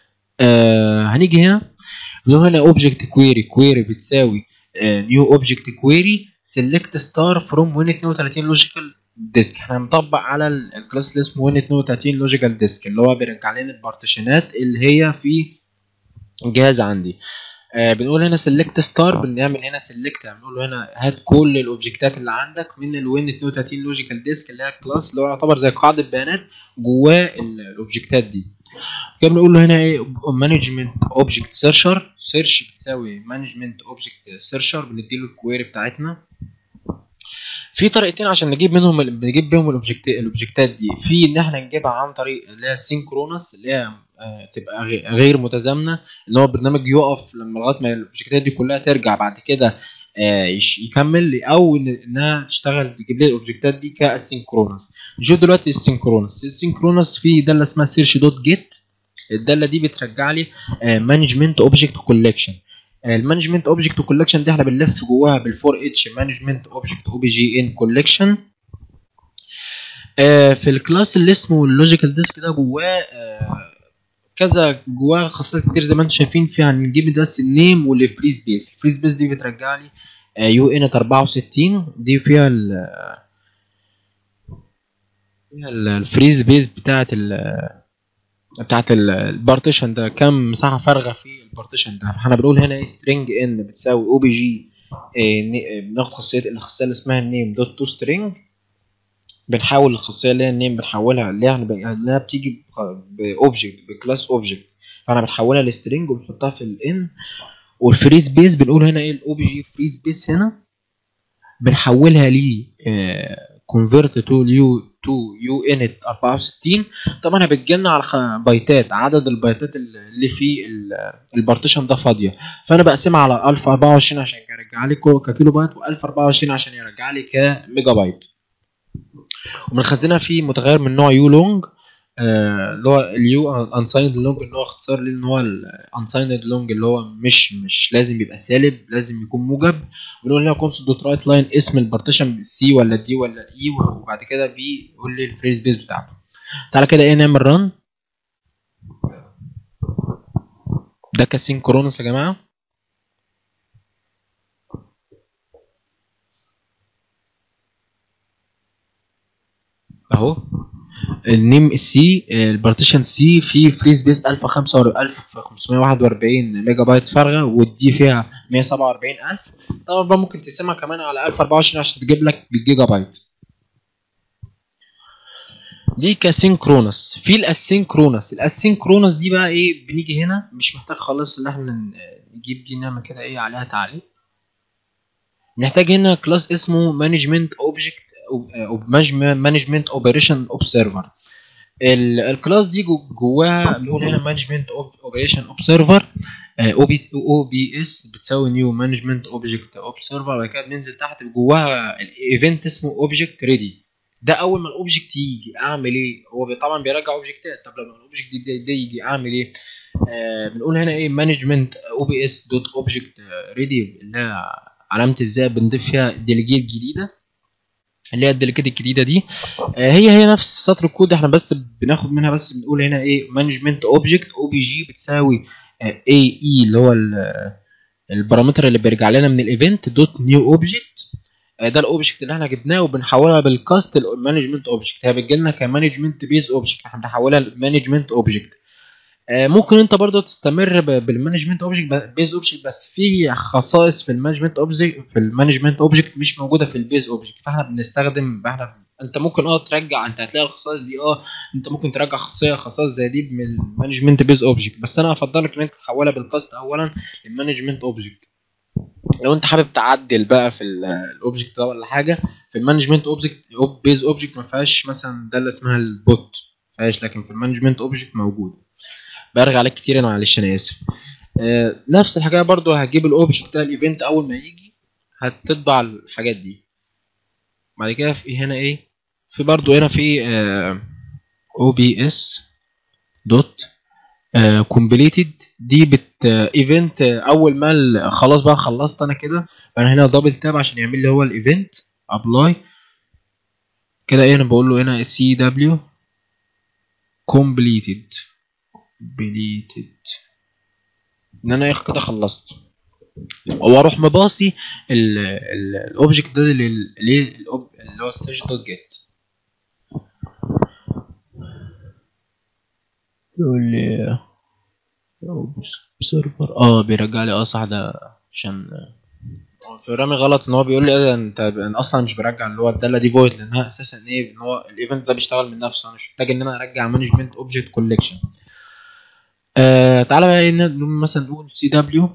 آه هنيجي هنا نقول هنا اوبجكت كويري كويري بتساوي نيو اوبجكت كويري سيلكت ستار فروم وين 32 لوجيكال ديسك احنا هنطبق على ال- الكلاس اللي اسمه وين 32 لوجيكال ديسك اللي هو بيرجع لنا البارتيشنات اللي هي في الجهاز عندي آه بنقول هنا سيلكت ستار بنعمل هنا سيلكت بنقول له هنا هات كل الاوبجكتات اللي عندك من الوين 32 لوجيكال ديسك اللي هي الكلاس اللي هو يعتبر زي قاعده بيانات جواه ال- الاوبجكتات دي كده بنقول له هنا ايه مانجمنت اوبجكت سيرشر سيرش بتساوي مانجمنت اوبجكت سيرشر بنديله الكويري بتاعتنا في طريقتين عشان نجيب منهم ال- بنجيب بيهم الاوبجكت الاوبجكتات دي في ان احنا نجيبها عن طريق اللي هي سينكرونس اللي هي آه، تبقى غي- غير متزامنه اللي هو البرنامج يقف لما لغايه ما الاوبجكتات دي كلها ترجع بعد كده آه، يش- يكمل او إن- انها تشتغل تجيب لي الاوبجكتات دي كاسينكرونس نشوف دلوقتي السينكرونس السينكرونس في داله اسمها سيرش دوت جيت الداله دي بترجع لي مانجمنت اوبجكت كولكشن المانجمنت اوبجكت كولكشن دي احنا بنلف جواها بالفور اتش مانجمنت اوبجكت او بي جي ان كولكشن في الكلاس اللي اسمه اللوجيكال ديسك ده جواه آه، كذا جواه خاصيات كتير زي ما انتم شايفين فيها هنجيب بس النيم والفري سبيس الفري سبيس دي بترجع لي يو انت 64 دي فيها ال فيها ال- الفري سبيس بتاعت ال بتاعت ال- البارتيشن ده كام مساحه فارغه في البارتيشن ده فاحنا بنقول هنا ايه سترينج ان بتساوي او بي جي بناخد خاصيه الخاصيه اللي اسمها النيم دوت تو سترينج بنحول الخاصيه اللي هي النيم بنحولها اللي هي هنبقى- اللي هي بتيجي باوبجكت بكلاس اوبجكت فانا بنحولها لسترينج وبنحطها في الان والفري سبيس بنقول هنا ايه الاو بي جي فري سبيس هنا بنحولها ل كونفرت تو يو تو يو انت 64 طبعا بتجيلنا على خ- بايتات عدد البايتات اللي في ال- البارتيشن ده فاضيه فانا بقسمها على 1024 عشان يرجع لي كو- ككيلو بايت و1024 عشان يرجع لي كميجا بايت وبنخزنها في متغير من نوع يو لونج آه، اللي هو اليو انسايند لونج اللي هو اختصار ليه ان هو الانسايند لونج اللي هو مش مش لازم يبقى سالب لازم يكون موجب بنقول هنا كونسول دوت رايت لاين اسم البارتيشن سي ولا دي ولا اي وبعد كده بيقول لي الفري سبيس بتاعته تعالى كده ايه نعمل ران ده كاسينكرونس يا جماعه اهو النيم سي البارتيشن سي فيه فري سبيس 1541 ميجا بايت فارغه والدي فيها 147000 طبعا بقى ممكن تقسمها كمان على 1024 عشان تجيب لك بالجيجا بايت دي كاسينكرونس في الاسينكرونس الاسينكرونس دي بقى ايه بنيجي هنا مش محتاج خالص ان احنا ن- نجيب دي نعمل كده ايه عليها تعليق نحتاج هنا كلاس اسمه مانجمنت اوبجكت مانجمنت اوبريشن اوبسيرفر الكلاس دي جو- جواها بنقول هنا مانجمنت اوبريشن اوبسيرفر او بي او بي اس بتساوي نيو مانجمنت اوبجكت اوبسيرفر وبعد كده بننزل تحت جواها الايفنت اسمه اوبجكت ريدي ده اول ما الاوبجكت يجي اعمل ايه هو بي- طبعا بيرجع اوبجكتات طب لما الاوبجكت ده, ده يجي اعمل ايه آه بنقول هنا ايه مانجمنت او بي اس دوت اوبجكت ريدي اللي هي علامه ازاي بنضيف فيها ديليجيت جديده اللي هي الديليجيت الجديده دي آه هي هي نفس سطر الكود احنا بس بناخد منها بس بنقول هنا ايه مانجمنت اوبجكت او بي جي بتساوي اي اي اللي هو ال- البارامتر اللي بيرجع لنا من الايفنت دوت نيو اوبجكت ده الاوبجكت اللي احنا جبناه وبنحولها بالكاست المانجمنت اوبجكت هي بتجي لنا كمانجمنت بيز اوبجكت احنا بنحولها لمانجمنت اوبجكت ممكن انت برضو تستمر ب- بالمانجمنت اوبجكت بيز اوبجكت بس في خصائص في المانجمنت اوبجكت في المانجمنت اوبجكت مش موجوده في البيز اوبجكت فاحنا بنستخدم احنا انت ممكن اه ترجع انت هتلاقي الخصائص دي اه انت ممكن ترجع خاصيه خصائص زي دي من المانجمنت بيز اوبجكت بس انا افضل لك انك تحولها بالكاست اولا للمانجمنت اوبجكت لو انت حابب تعدل بقى في الاوبجكت ده ولا حاجه في المانجمنت اوبجكت بيز اوبجكت ما فيهاش مثلا ده اللي اسمها البوت ما فيهاش لكن في المانجمنت اوبجكت موجود برجع عليك كتير انا معلش انا اسف آه نفس الحكايه برضو هتجيب الاوبجكت ده الايفنت اول ما يجي هتطبع الحاجات دي بعد كده في هنا ايه في برضو هنا في او بي اس دوت كومبليتد دي بت ايفنت اول ما ال- خلاص بقى خلصت انا كده فانا هنا دبل تاب عشان يعمل لي هو الايفنت ابلاي كده ايه انا بقول له هنا سي دبليو كومبليتد كومبليتد ان انا ايه كده خلصت واروح مباصي الاوبجكت ده لل- ليه الأوب- اللي هو السيرش دوت جيت يقول لي سيرفر اه بيرجع لي اه صح ده عشان هو في رامي غلط ان هو بيقول لي ايه انت أنا اصلا مش برجع اللي هو الداله دي فويد لانها اساسا ايه ان هو الايفنت ده بيشتغل من نفسه انا مش محتاج ان انا ارجع مانجمنت اوبجكت كولكشن آه تعالى بقى إيه نقول مثلا نقول سي دبليو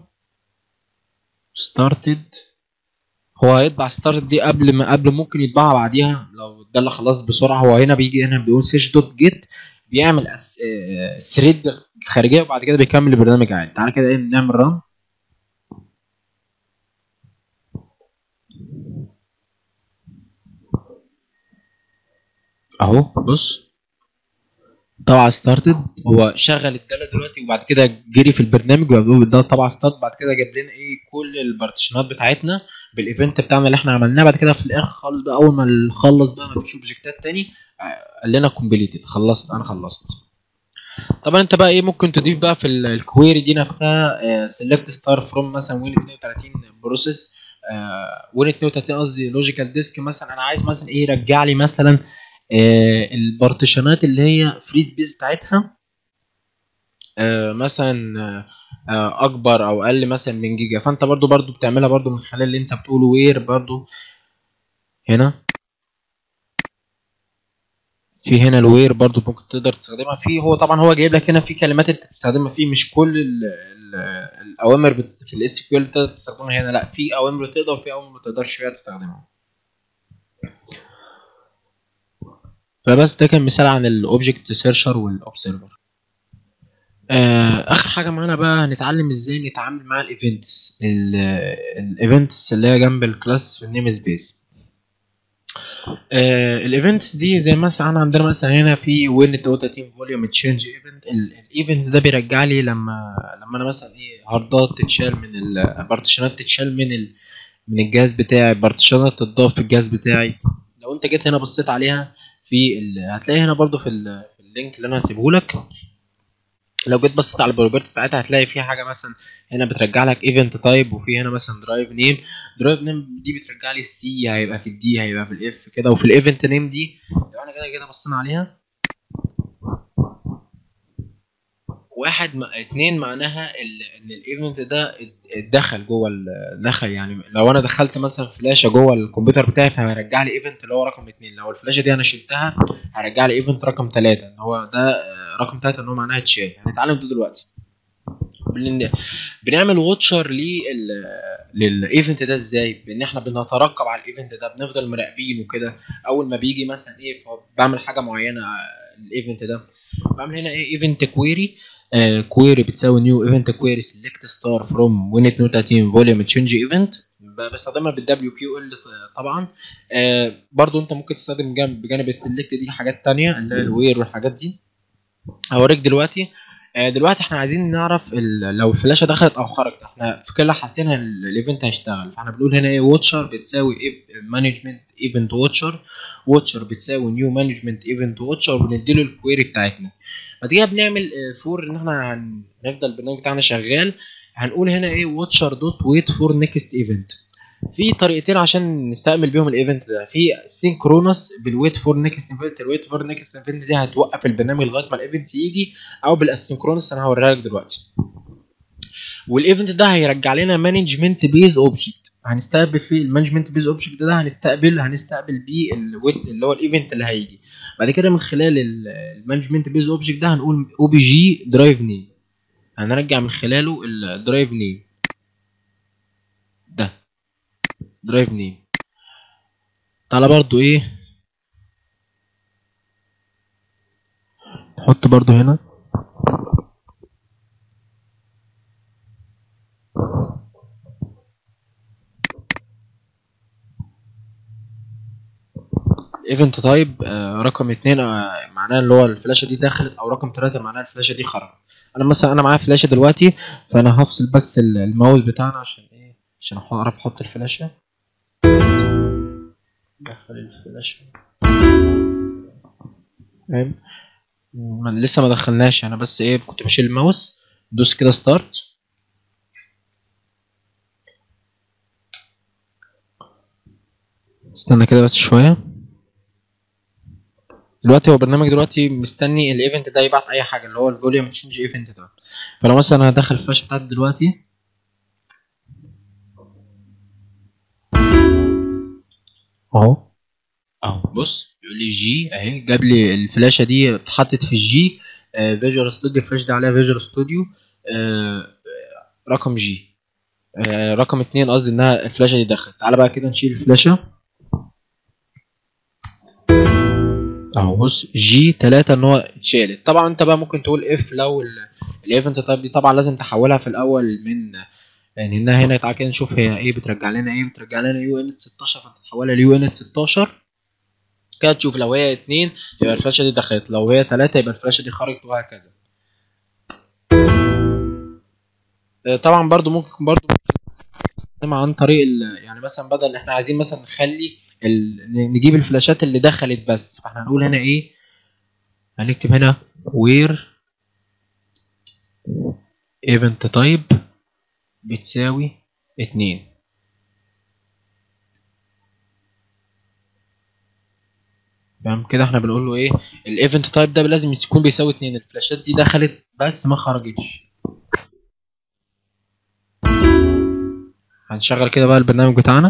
ستارتد هو هيطبع ستارتد دي قبل ما قبل ممكن يطبعها بعديها لو الداله خلاص بسرعه هو هنا بيجي هنا بيقول سيرش دوت جيت بيعمل أس... آه ثريد خارجيه وبعد كده بيكمل البرنامج عادي تعالى كده ايه نعمل ران اهو بص طبعا ستارتد هو شغل الداله دلوقتي وبعد كده جري في البرنامج وبعد ده طبعا ستارت بعد كده جاب لنا ايه كل البارتيشنات بتاعتنا بالايفنت بتاعنا اللي احنا عملناه بعد كده في الاخر خالص بقى اول ما نخلص بقى ما فيش اوبجكتات تاني آه، قال لنا كومبليتد خلصت انا خلصت طبعا انت بقى ايه ممكن تضيف بقى في ال- الكويري دي نفسها سيلكت ستار فروم مثلا وين 32 بروسيس وين 32 قصدي لوجيكال ديسك مثلا انا عايز مثلا ايه يرجع لي مثلا آه البارتيشنات اللي هي فري سبيس بتاعتها آه مثلا آه آه اكبر او اقل مثلا من جيجا فانت برضو برضو بتعملها برضو من خلال اللي انت بتقوله وير برضو هنا في هنا الوير برضو ممكن تقدر تستخدمها فيه هو طبعا هو جايب لك هنا في كلمات انت بتستخدمها فيه مش كل ال ال الاوامر بت- في الاس كيو ال تقدر تستخدمها هنا لا في اوامر تقدر وفي اوامر ما تقدرش فيها تستخدمها فبس ده كان مثال عن الاوبجكت سيرشر والاوبسيرفر اخر حاجه معانا بقى هنتعلم ازاي نتعامل مع الايفنتس الايفنتس اللي هي جنب الكلاس في النيم سبيس الايفنتس دي زي مثلا انا عندنا مثلا هنا في وين 32 فوليوم تشينج ايفنت الايفنت ده بيرجع لي لما لما انا مثلا ايه هاردات تتشال من البارتيشنات تتشال من ال من الجهاز بتاعي بارتيشنات تتضاف في الجهاز بتاعي لو انت جيت هنا بصيت عليها في ال... هتلاقي هنا برضو في, ال... في اللينك اللي انا هسيبه لك لو جيت بصيت على البروبرتي بتاعتها هتلاقي فيها حاجه مثلا هنا بترجع لك ايفنت تايب وفي هنا مثلا درايف نيم درايف نيم دي بترجع لي السي هيبقى في الدي هيبقى في الاف كده وفي الايفنت نيم دي لو انا كده كده بصينا عليها واحد مع اتنين معناها ال- ان الايفنت ده ات- اتدخل جوه ال- دخل يعني لو انا دخلت مثلا فلاشه جوه الكمبيوتر بتاعي فهيرجع لي ايفنت اللي هو رقم اتنين لو الفلاشه دي انا شلتها هيرجع لي ايفنت رقم تلاته ان هو ده آه، رقم تلاته ان هو معناها اتشال هنتعلم ده دلوقتي بن- بنعمل واتشر لل للايفنت ده ازاي بان احنا بنترقب على الايفنت ده بنفضل مراقبينه وكده اول ما بيجي مثلا ايه بعمل حاجه معينه على الايفنت ده بعمل هنا ايه ايفنت كويري كويري بتساوي نيو ايفنت كويري سيلكت ستار فروم وين 32 فوليوم تشينج ايفنت بستخدمها بالدبليو كيو ال طبعا آه برضو انت ممكن تستخدم جنب بجانب السلكت دي حاجات تانية اللي هي الوير والحاجات دي هوريك دلوقتي آه دلوقتي احنا عايزين نعرف ال- لو الفلاشه دخلت او خرجت احنا في كل حالتين ال- الايفنت هيشتغل فاحنا بنقول هنا ايه واتشر بتساوي مانجمنت ايفنت واتشر واتشر بتساوي نيو مانجمنت ايفنت واتشر ونديله الكويري بتاعتنا بعد كده بنعمل فور ان احنا هن- هنفضل البرنامج بتاعنا شغال هنقول هنا ايه واتشر دوت ويت فور نيكست ايفنت في طريقتين عشان نستقبل بيهم الايفنت ده في سينكرونس بالويت فور نيكست ايفنت الويت فور نيكست ايفنت دي هتوقف البرنامج لغايه ما الايفنت يجي او بالاسينكرونس انا هوريها لك دلوقتي والايفنت ده هيرجع لنا مانجمنت بيز اوبجكت هنستقبل فيه المانجمنت بيز اوبجكت ده هنستقبل هنستقبل بيه الويت اللي هو الايفنت اللي هيجي بعد كده من خلال المانجمنت بيز اوبجكت ده هنقول او بي جي درايف نيم هنرجع من خلاله الدرايف نيم ده درايف نيم تعالى برضو ايه نحط برضو هنا ايفنت تايب رقم اتنين آه، معناه اللي هو الفلاشه دي دخلت او رقم تلاته معناه الفلاشه دي خرجت انا مثلا انا معايا فلاشه دلوقتي فانا هفصل بس ال- الماوس بتاعنا عشان ايه عشان اعرف احط الفلاشه دخل الفلاشه تمام ما- لسه ما دخلناش انا بس ايه كنت بشيل الماوس دوس كده ستارت استنى كده بس شويه دلوقتي هو برنامج دلوقتي مستني الايفنت ده يبعت اي حاجه اللي هو الفوليوم تشينج ايفنت ده فلو مثلا انا داخل الفلاشه بتاعتي دلوقتي اهو اهو بص يقول لي جي اهي جاب لي الفلاشه دي اتحطت في الجي فيجوال ستوديو الفلاشه دي عليها فيجوال ستوديو رقم جي آه، رقم اتنين قصدي انها الفلاشه دي دخلت تعالى بقى كده نشيل الفلاشه اهو بص جي 3 ان هو اتشالت طبعا انت بقى ممكن تقول اف لو ال- الايفنت تايب دي طبعا لازم تحولها في الاول من يعني انها هنا تعالى كده نشوف هي ايه بترجع لنا ايه بترجع لنا يو ان 16 فانت تحولها ليو ان 16 كده تشوف لو هي 2 يبقى الفلاشه دي دخلت لو هي 3 يبقى الفلاشه دي خرجت وهكذا آه، طبعا برضو ممكن برضو نستخدمها عن طريق ال- يعني مثلا بدل احنا عايزين مثلا نخلي ال... ن- نجيب الفلاشات اللي دخلت بس فاحنا هنقول هنا ايه هنكتب هنا where event type بتساوي اتنين فاهم كده احنا بنقول له ايه الايفنت تايب ده لازم يكون بيساوي اتنين الفلاشات دي دخلت بس ما خرجتش هنشغل كده بقى البرنامج بتاعنا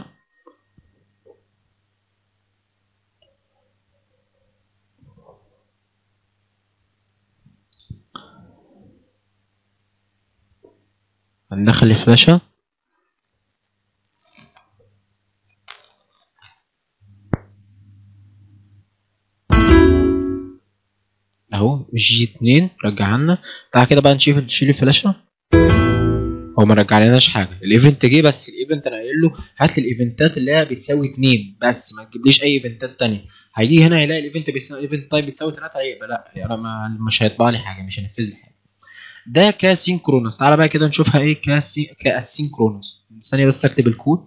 هندخل الفلاشة اهو جي اتنين رجع لنا تعالى كده بقى نشوف نشيل الفلاشة هو ما رجعلناش حاجة الايفنت جه بس الايفنت انا قايل له هات لي الايفنتات اللي هي بتساوي اتنين بس ما تجيبليش اي ايفنتات تانية هيجي هنا يلاقي الايفنت بيساوي ايفنت تايب بتساوي تلاتة هيبقى لا يعني ما مش هيطبع لي حاجة مش هينفذ لي حاجة ده كاسينكرونس تعالى بقى كده نشوفها ايه كاسي كاسينكرونس ثانية بس اكتب الكود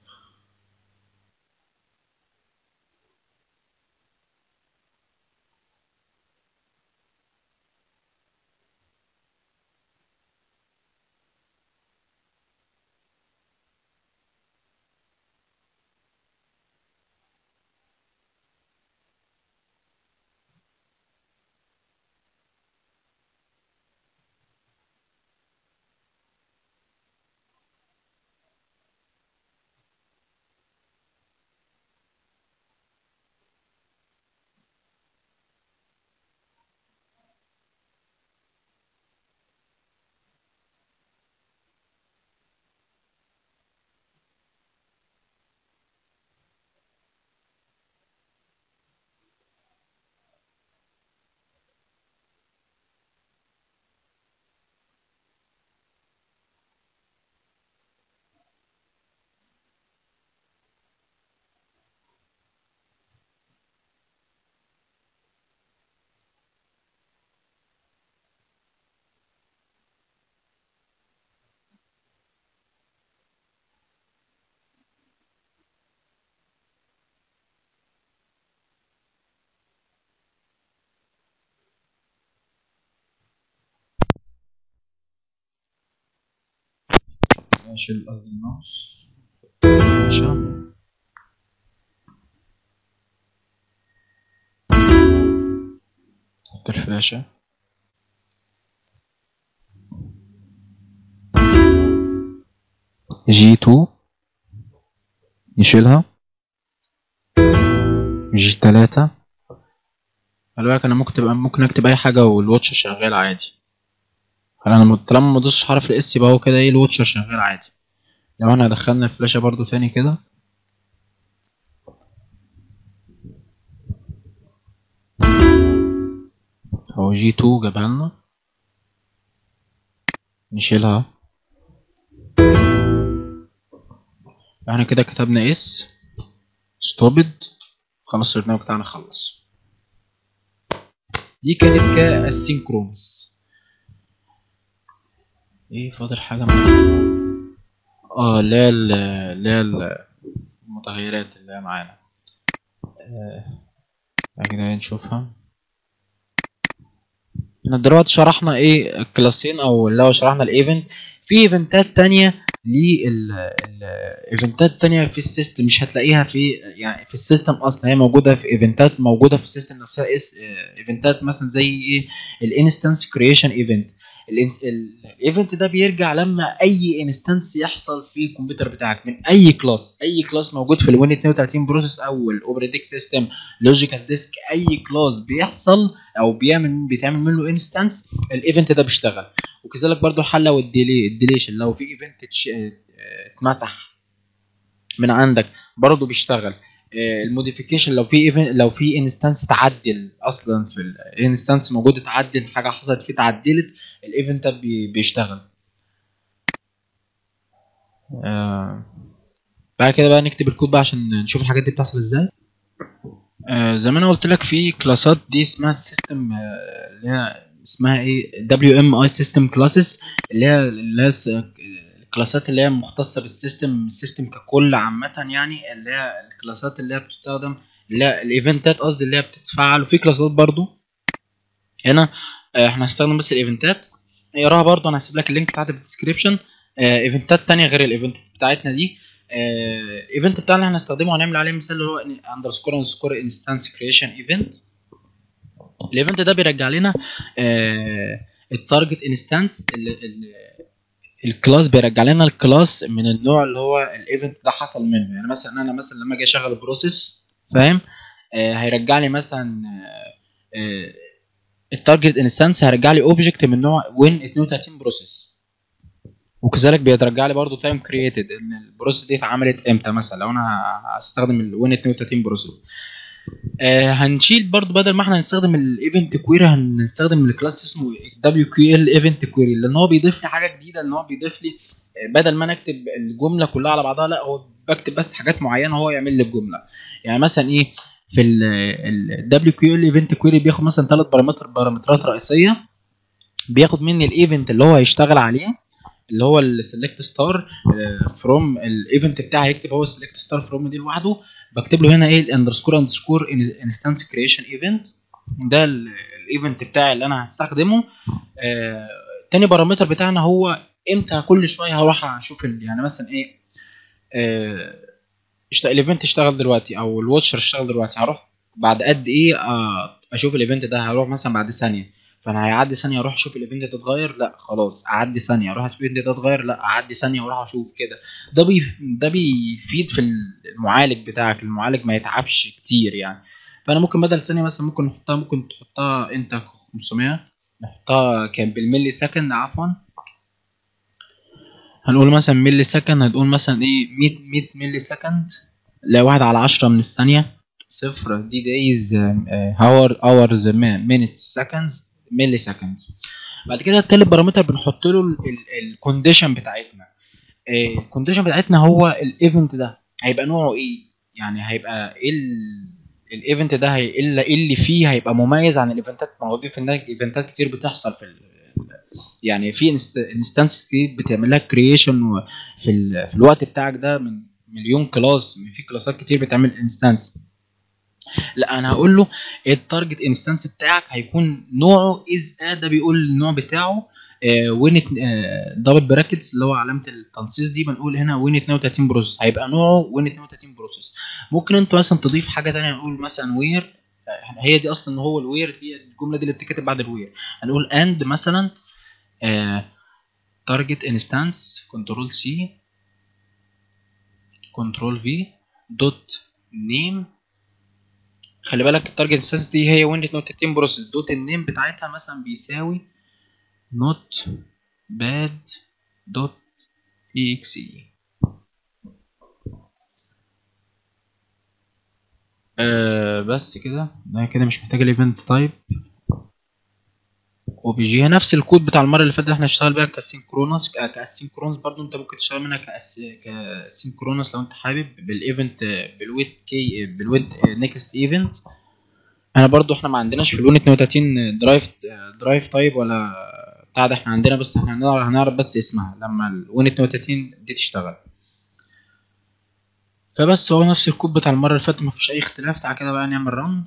اشيل قصدي الماوس ماشي نحط الفلاشة جي تو نشيلها جي تلاتة خلي بالك انا ممكن تبقى ممكن اكتب اي حاجة والواتش شغال عادي انا طالما ما دوستش حرف الاس يبقى هو كده ايه الواتشر شغال عادي لو احنا دخلنا الفلاشة برضو تاني كده اهو جي تو جابها لنا نشيلها احنا كده كتبنا اس ستوبد خلاص البرنامج بتاعنا خلص دي كانت كاسينكرونس ايه فاضل حاجة معانا اه اللي هي اللي هي المتغيرات اللي هي معانا آه كده نشوفها احنا دلوقتي شرحنا ايه الكلاسين او اللي هو شرحنا الايفنت في ايفنتات تانية للايفنتات تانية في السيستم مش هتلاقيها في يعني في السيستم اصلا هي موجوده في ايفنتات موجوده في السيستم نفسها اس ايفنتات مثلا زي ايه الانستنس كرييشن ايفنت الايفنت ده بيرجع لما اي انستنس يحصل في الكمبيوتر بتاعك من اي كلاس اي كلاس موجود في الوين 32 بروسيس او الاوبريتنج سيستم لوجيكال ديسك اي كلاس بيحصل او بيعمل بيتعمل منه انستنس الايفنت ده بيشتغل وكذلك برضو الحل لو الديلي الديليشن لو في ايفنت اتمسح من عندك برضو بيشتغل الموديفيكيشن لو في ايفنت لو في انستنس تعدل اصلا في الانستنس موجود اتعدل حاجه حصلت فيه اتعدلت الايفنت ده بيشتغل آه بعد كده بقى نكتب الكود بقى عشان نشوف الحاجات دي بتحصل ازاي آه زي ما انا قلت لك في كلاسات دي اسمها السيستم اللي هي اسمها ايه دبليو ام اي سيستم كلاسز اللي هي اللي هي الكلاسات اللي هي مختصه بالسيستم السيستم ككل عامه يعني اللي هي الكلاسات اللي هي بتستخدم اللي هي الايفنتات قصدي اللي هي بتتفعل وفي كلاسات برضو هنا احنا هنستخدم بس الايفنتات اقراها برضو انا هسيب لك اللينك بتاعتها في الديسكربشن ايفنتات تانية غير الايفنت بتاعتنا دي الايفنت بتاعنا اللي هنستخدمه هنعمل عليه مثال اللي هو اندرسكور اندرسكور انستانس كريشن ايفنت الايفنت ده بيرجع لنا التارجت انستانس الكلاس بيرجع لنا الكلاس من النوع اللي هو الايفنت ده حصل منه يعني مثلا انا مثلا لما اجي اشغل بروسيس فاهم آه هيرجع لي مثلا آه التارجت انستانس هيرجع لي اوبجكت من نوع وين 32 بروسيس وكذلك بيترجع لي برضو تايم كرييتد ان البروسيس دي اتعملت امتى مثلا لو انا هستخدم الوين 32 بروسيس آه هنشيل برضو بدل ما احنا نستخدم الايفنت كويري هنستخدم الكلاس اسمه دبليو كيو ال ايفنت كويري لان هو بيضيف لي حاجه جديده ان هو بيضيف لي بدل ما انا اكتب الجمله كلها على بعضها لا هو بكتب بس حاجات معينه هو يعمل لي الجمله يعني مثلا ايه في ال دبليو كيو ال ايفنت كويري بياخد مثلا ثلاث بارامتر بارامترات رئيسيه بياخد مني الايفنت اللي هو هيشتغل عليه اللي هو السلكت ستار فروم الايفنت بتاعي هيكتب هو السلكت ستار فروم دي لوحده بكتب له هنا ايه الاندرسكور اندرسكور انستانس كريشن ايفنت ده الايفنت بتاعي اللي انا هستخدمه آه تاني بارامتر بتاعنا هو امتى كل شويه هروح اشوف يعني مثلا ايه آه الايفنت اشتغل دلوقتي او الواتشر اشتغل دلوقتي هروح بعد قد ايه آه اشوف الايفنت ده هروح مثلا بعد ثانيه فانا هيعدي ثانيه اروح اشوف الايفنت ده اتغير لا خلاص اعدي ثانيه اروح اشوف الايفنت ده اتغير لا اعدي ثانيه واروح اشوف كده ده بي ده بيفيد في المعالج بتاعك المعالج ما يتعبش كتير يعني فانا ممكن بدل ثانيه مثلا ممكن نحطها ممكن تحطها انت 500 نحطها كان بالملي سكند عفوا هنقول مثلا ملي سكند هتقول مثلا ايه 100 100 ملي سكند لا واحد على عشرة من الثانية صفر دي دايز هاور اورز مينتس سكندز ملي سكند بعد كده التالت بارامتر بنحط له الكونديشن بتاعتنا الكونديشن بتاعتنا هو الايفنت ده هيبقى نوعه ايه يعني هيبقى ايه الايفنت ده هي ايه اللي فيه هيبقى مميز عن الايفنتات موجودين في ايفنتات كتير بتحصل في يعني في انستانس كتير بتعمل لها كرييشن في, ال... في الوقت بتاعك ده من مليون كلاس في كلاسات كتير بتعمل انستانس لا انا هقول له التارجت انستانس بتاعك هيكون نوعه از ا ده بيقول النوع بتاعه وين دبل براكتس اللي هو علامه التنصيص دي بنقول هنا وين 32 بروسيس هيبقى نوعه وين 32 بروسيس ممكن انت مثلا تضيف حاجه ثانيه نقول مثلا وير هي دي اصلا هو الوير دي الجمله دي اللي بتتكتب بعد الوير هنقول اند مثلا تارجت انستانس كنترول سي كنترول في دوت نيم خلي بالك التارجت انستانس دي هي وين 32 بروسيس دوت النيم بتاعتها مثلا بيساوي not bad dot exe آه بس كده ده كده مش محتاج الايفنت تايب وبيجي هي نفس الكود بتاع المره اللي فاتت احنا اشتغل بيها كاسينكرونس كاسينكرونس برضو انت ممكن تشتغل منها كأس... كاسينكرونس لو انت حابب بالايفنت بالويت كي بالويت نيكست ايفنت انا برضو احنا ما عندناش في الون 32 درايف درايف تايب ولا بتاع ده احنا عندنا بس احنا هنعرف, هنعرف بس اسمها لما الون 32 دي تشتغل فبس هو نفس الكود بتاع المره اللي فاتت مفيش اي اختلاف تعالى كده بقى نعمل رن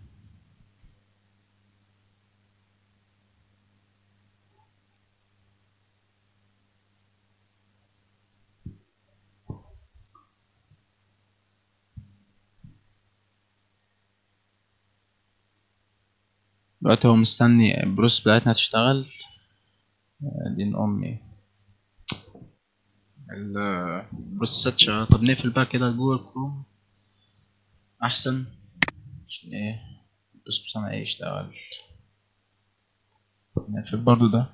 دلوقتي هو مستني البروس بتاعتنا تشتغل دين امي البروسيسات شغالة طب نقفل بقى كده جوجل كروم احسن عشان ايه البروس بتاعنا ايه يشتغل نقفل برضو ده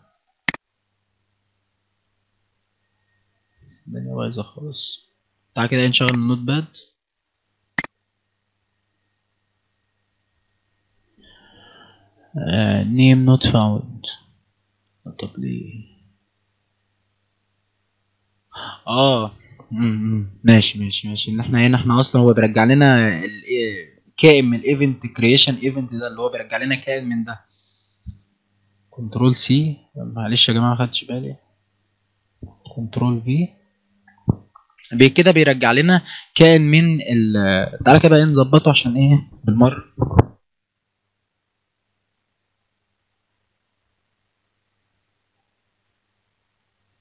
الدنيا بايظة خالص تعالى كده نشغل النوت باد Uh, name not found طب ليه اه امم ماشي ماشي ماشي ان احنا هنا احنا اصلا هو بيرجع لنا كائن من الايفنت كرييشن ايفنت ده اللي هو بيرجع لنا كائن من ده كنترول سي معلش يا جماعه ما خدتش بالي كنترول في كده بيرجع لنا كائن من ال تعالى كده نظبطه عشان ايه بالمره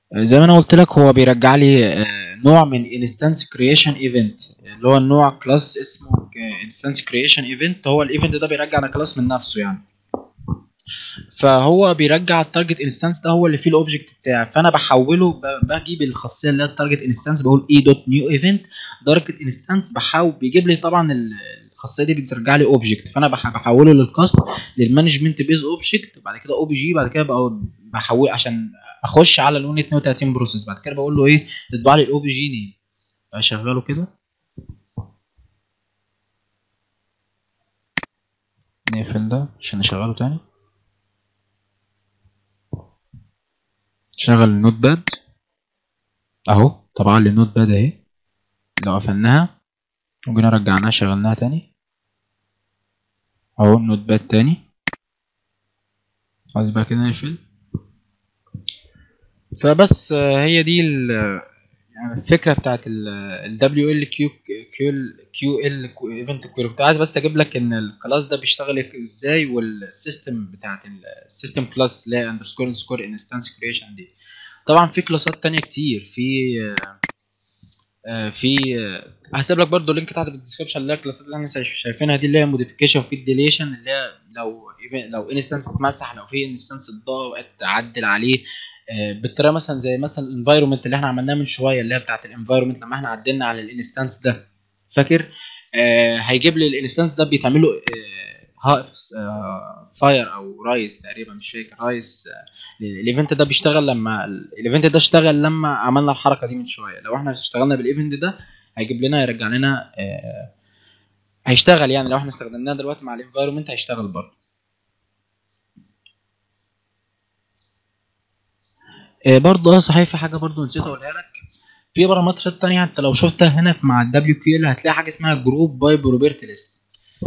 زي ما انا قلت لك هو بيرجع لي آه، نوع من انستنس كرييشن ايفنت اللي هو النوع كلاس اسمه انستنس كرييشن ايفنت هو الايفنت ده بيرجع على كلاس من نفسه يعني فهو بيرجع التارجت انستنس ده هو اللي فيه الاوبجكت بتاعي فانا بحوله ب- بجيب الخاصيه اللي هي التارجت انستنس بقول اي دوت نيو ايفنت تارجت انستنس بحاول بيجيب لي طبعا ال- الخاصيه دي بترجع لي اوبجكت فانا بح- بحوله للكاست للمانجمنت بيز اوبجكت بعد كده او بي جي بعد كده بقى بحول عشان اخش على الون 32 بروسيس بعد كده بقول له ايه تطبع لي الاو بي جي نيم اشغله كده نقفل ده عشان نشغله تاني شغل النوت باد اهو طبعا لي النوت باد اهي لو قفلناها وجينا رجعناها شغلناها تاني اهو النوت باد تاني خلاص بقى كده نقفل فبس آه، هي دي ال- يعني الفكره بتاعت ال WL Q Q L ايفنت كويري كنت عايز بس اجيب لك ان الكلاس ده بيشتغل ازاي والسيستم بتاعت السيستم كلاس اللي هي اندرسكور سكور انستانس كريشن دي طبعا في كلاسات تانية كتير في آه، آه، في آه، هسيب لك برضو لينك تحت في الديسكربشن اللي هي الكلاسات اللي احنا شايف- شايفينها دي اللي هي موديفيكيشن في الديليشن اللي هي لو لو انستنس اتمسح لو في انستنس اتضاف تعدل عليه آه، بالطريقه مثلا زي مثلا الانفايرمنت اللي احنا عملناها من شويه اللي هي بتاعت الانفايرمنت لما احنا عدلنا على الانستنس ده فاكر آه هيجيب لي الانستنس ده بيتعمل له آه فاير او رايس تقريبا مش فاكر رايس آه الايفنت ده بيشتغل لما الايفنت ده اشتغل لما عملنا الحركه دي من شويه لو احنا اشتغلنا بالايفنت ده هيجيب لنا يرجع لنا آه هيشتغل يعني لو احنا استخدمناه دلوقتي مع الانفايرمنت هيشتغل برضه آه برضه اه صحيح في حاجه برضه نسيت اقولها لك في بارامترات تانية انت لو شفتها هنا في- مع الدبليو كيو ال هتلاقي حاجه اسمها جروب باي بروبرتي ليست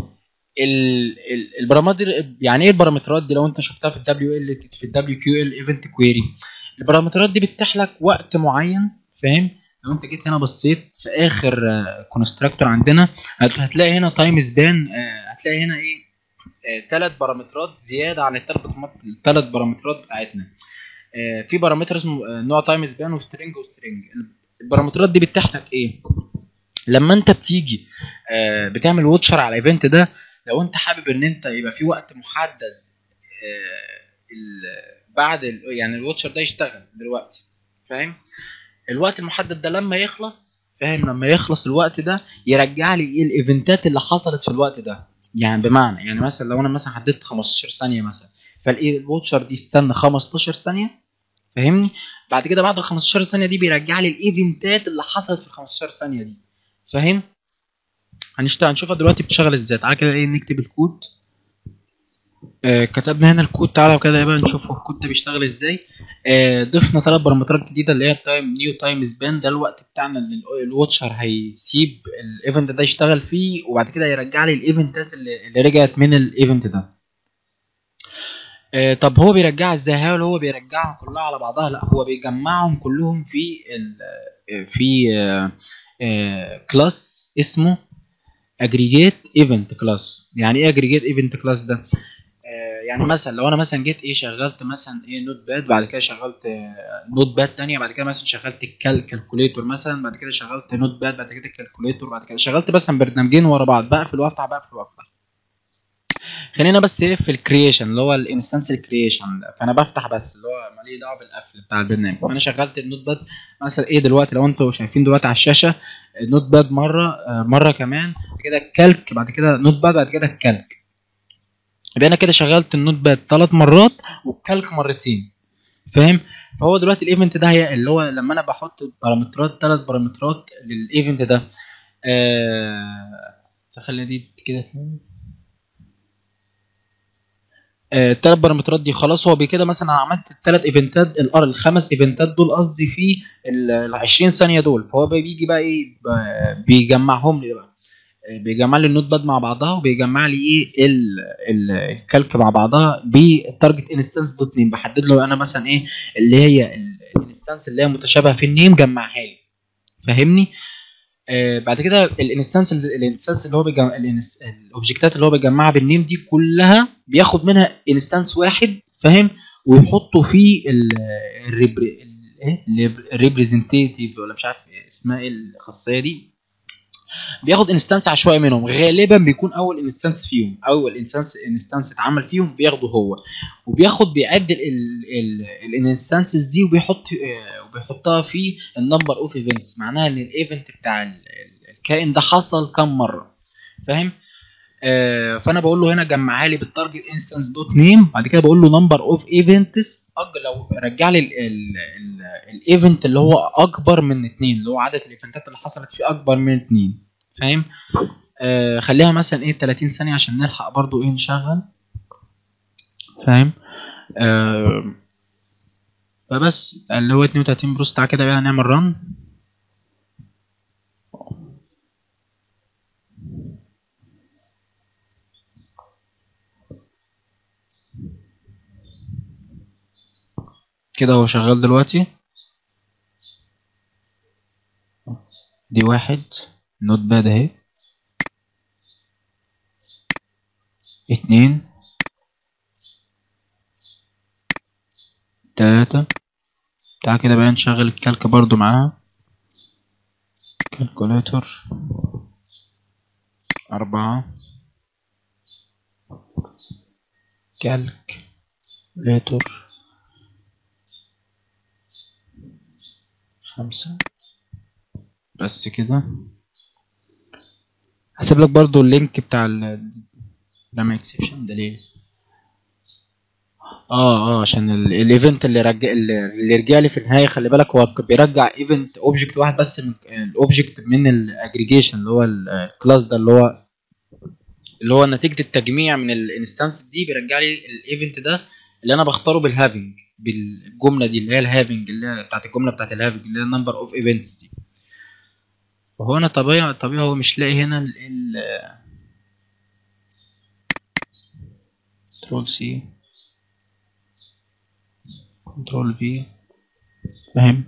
البرامتر يعني ايه البارامترات دي لو انت شفتها في الدبليو ال في الدبليو كيو ال ايفنت كويري البارامترات دي بتتيح لك وقت معين فاهم لو انت جيت هنا بصيت في اخر كونستراكتور عندنا هت- هتلاقي هنا تايم سبان هتلاقي هنا ايه ثلاث بارامترات زياده عن الثلاث الثلاث بارامترات بتاعتنا آه، في بارامتر اسمه آه، نوع تايم سبان وسترينج وسترينج البارامترات دي بتتيح لك ايه لما انت بتيجي آه، بتعمل ووتشر على الايفنت ده لو انت حابب ان انت يبقى في وقت محدد آه، ال- بعد ال- يعني الواتشر ده يشتغل دلوقتي فاهم الوقت المحدد ده لما يخلص فاهم لما يخلص الوقت ده يرجع لي ايه الايفنتات اللي حصلت في الوقت ده يعني بمعنى يعني مثلا لو انا مثلا حددت 15 ثانيه مثلا فالايه الواتشر دي استنى 15 ثانيه فاهمني بعد كده بعد ال 15 ثانيه دي بيرجع لي الايفنتات اللي حصلت في ال 15 ثانيه دي فاهم هنشتغل هنشوفها دلوقتي بتشتغل ازاي تعالى كده ايه نكتب الكود آه كتبنا هنا الكود تعالى كده يبقى نشوف الكود ده بيشتغل ازاي آه ضفنا ثلاث بارامترات جديده اللي هي التايم نيو تايم سبان ده الوقت بتاعنا اللي ال- الواتشر هيسيب الايفنت ده يشتغل فيه وبعد كده يرجع لي الايفنتات اللي, اللي رجعت من الايفنت ده آه طب هو بيرجعها ازاي هل هو بيرجعهم كلها على بعضها لا هو بيجمعهم كلهم في ال في كلاس اسمه اجريجيت ايفنت كلاس يعني ايه اجريجيت ايفنت كلاس ده آه، يعني مثلا لو انا مثلا جيت ايه شغلت مثلا ايه نوت باد بعد كده شغلت نوت باد تانية بعد كده مثلا شغلت الكال كالكوليتور مثلا بعد كده شغلت نوت باد بعد كده الكالكوليتور بعد كده شغلت مثلا برنامجين ورا بعض بقفل وافتح بقفل وافتح خلينا بس ايه في الكرييشن اللي هو الانستنس الكرييشن فانا بفتح بس اللي هو مالي دعوه بالقفل بتاع البرنامج فانا شغلت النوت باد مثلا ايه دلوقتي لو انتوا شايفين دلوقتي على الشاشه النوت باد مره آه، مره كمان بعد كده الكالك بعد كده نوت باد بعد كده الكالك يبقى انا كده شغلت النوت باد ثلاث مرات والكالك مرتين فاهم فهو دلوقتي الايفنت ده هي اللي هو لما انا بحط بارامترات ثلاث بارامترات للايفنت ده آه تخلي دي كده الثلاث بارامترات دي خلاص هو بكده مثلا انا عملت الثلاث ايفنتات الار الخمس ايفنتات دول قصدي في ال 20 ثانيه دول فهو بقى بيجي بقى ايه ب- بيجمعهم لي بقى آه، بيجمع لي النوت باد مع بعضها وبيجمع لي ايه ال- ال- الكالك مع بعضها بالتارجت انستنس دوت نيم بحدد له انا مثلا ايه اللي هي الانستنس اللي هي متشابهه في النيم جمعها لي فاهمني آه بعد كده الانستنس الانستنس اللي هو بيجمع الإنس- الاوبجكتات اللي هو بيجمعها بالنيم دي كلها بياخد منها انستنس واحد فاهم ويحطه في ايه الريبريزنتيتيف ولا مش عارف اسمها ايه الخاصيه دي بياخد انستانس عشوائي منهم غالبا بيكون اول انستانس فيهم اول انستانس انستانس اتعمل فيهم بياخده هو وبياخد بيعدل الانستانسز دي وبيحط آه، وبيحطها في النمبر اوف ايفنتس معناها ان الايفنت بتاع ال- ال- الكائن ده حصل كام مره فاهم آه، فانا بقول له هنا جمعها لي بالتارجت انستنس دوت نيم بعد كده بقول له نمبر اوف ايفنتس لو رجع لي الايفنت اللي هو اكبر من اتنين اللي هو عدد الايفنتات اللي حصلت فيه اكبر من اتنين فاهم آه خليها مثلا ايه 30 ثانيه عشان نلحق برضو ايه نشغل فاهم آه فبس اللي هو 32 بروس تعالى كده بقى نعمل رن كده هو شغال دلوقتي دي واحد نوت باد اهي اتنين تلاتة تعال كده بقى نشغل الكالك برضو معاها كالكوليتور أربعة كالكوليتور خمسة بس كده هسيب لك برضو اللينك بتاع ال رمى اكسبشن ده ليه اه اه عشان ال- الايفنت اللي رجع اللي رجع لي في النهايه خلي بالك هو بيرجع ايفنت اوبجكت واحد بس من الاوبجكت من الاجريجيشن اللي هو الكلاس ده اللي هو اللي هو نتيجه التجميع من الانستانس دي بيرجع لي الايفنت ده اللي انا بختاره بالهافنج بالجمله دي اللي هي الهافنج اللي هي بتاعت الجمله بتاعت الهافنج اللي هي النمبر اوف ايفنتس دي وهو انا طبيعي طبيعي هو مش لاقي هنا ال كنترول سي كنترول في فاهم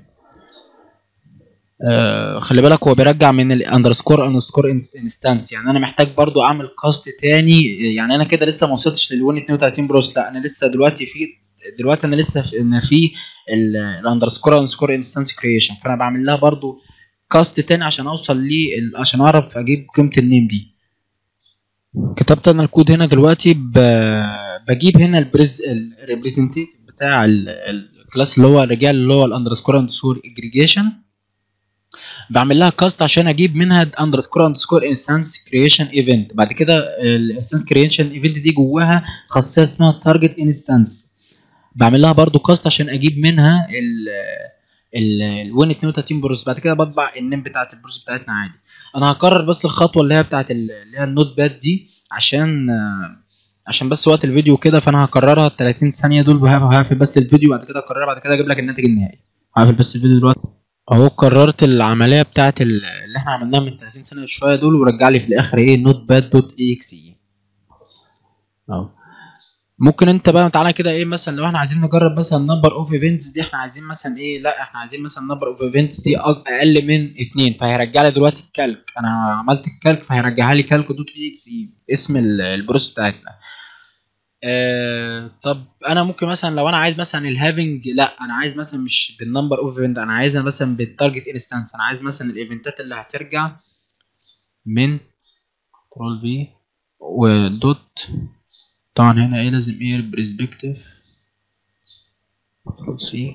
آه خلي بالك هو بيرجع من الاندرسكور اندرسكور انستانس يعني انا محتاج برضو اعمل كاست تاني يعني انا كده لسه ما وصلتش للوين 32 بروس لا انا لسه دلوقتي في دلوقتي انا لسه في ان في الاندرسكور اندرسكور انستانس كريشن فانا بعمل لها برضو كاست تاني عشان اوصل ليه ال- عشان اعرف اجيب قيمه النيم دي كتبت انا الكود هنا دلوقتي ب... بجيب هنا البريز الريبريزنتيف بتاع ال- الكلاس اللي هو الرجال اللي هو الاندرسكور اندرسكور اجريجيشن بعمل لها كاست عشان اجيب منها اندرسكور اندرسكور انستانس كريشن ايفنت بعد كده الانستانس كريشن ايفنت دي جواها خاصيه اسمها تارجت انستانس بعمل لها برضو كاست عشان اجيب منها ال الوين 32 بروس بعد كده بطبع النيم بتاعت البروس بتاعتنا عادي انا هكرر بس الخطوه اللي هي بتاعت ال- اللي هي النوت باد دي عشان آه، عشان بس وقت الفيديو كده فانا هكررها ال 30 ثانيه دول وهقف- هقفل بس الفيديو بعد كده اكررها بعد كده اجيب لك الناتج النهائي هقفل بس الفيديو دلوقتي اهو قررت العمليه بتاعت ال- اللي احنا عملناها من 30 ثانيه شويه دول ورجع لي في الاخر ايه نوت باد دوت اي اكس اي اهو ممكن انت بقى تعالى كده ايه مثلا لو احنا عايزين نجرب مثلا نمبر اوف ايفنتس دي احنا عايزين مثلا ايه لا احنا عايزين مثلا نمبر اوف ايفنتس دي أق- اقل من اتنين فهيرجع لي دلوقتي الكالك انا عملت الكالك فهيرجعها لي كالك دوت اي اكس اي اسم ال- البروس بتاعتنا آه طب انا ممكن مثلا لو انا عايز مثلا الهافنج لا انا عايز مثلا مش بالنمبر اوف ايفنت انا عايزها مثلا بالتارجت انستانس انا عايز مثلا الايفنتات اللي هترجع من كنترول في ودوت طبعا هنا ايه لازم ايه البرسبكتيف كنترول سي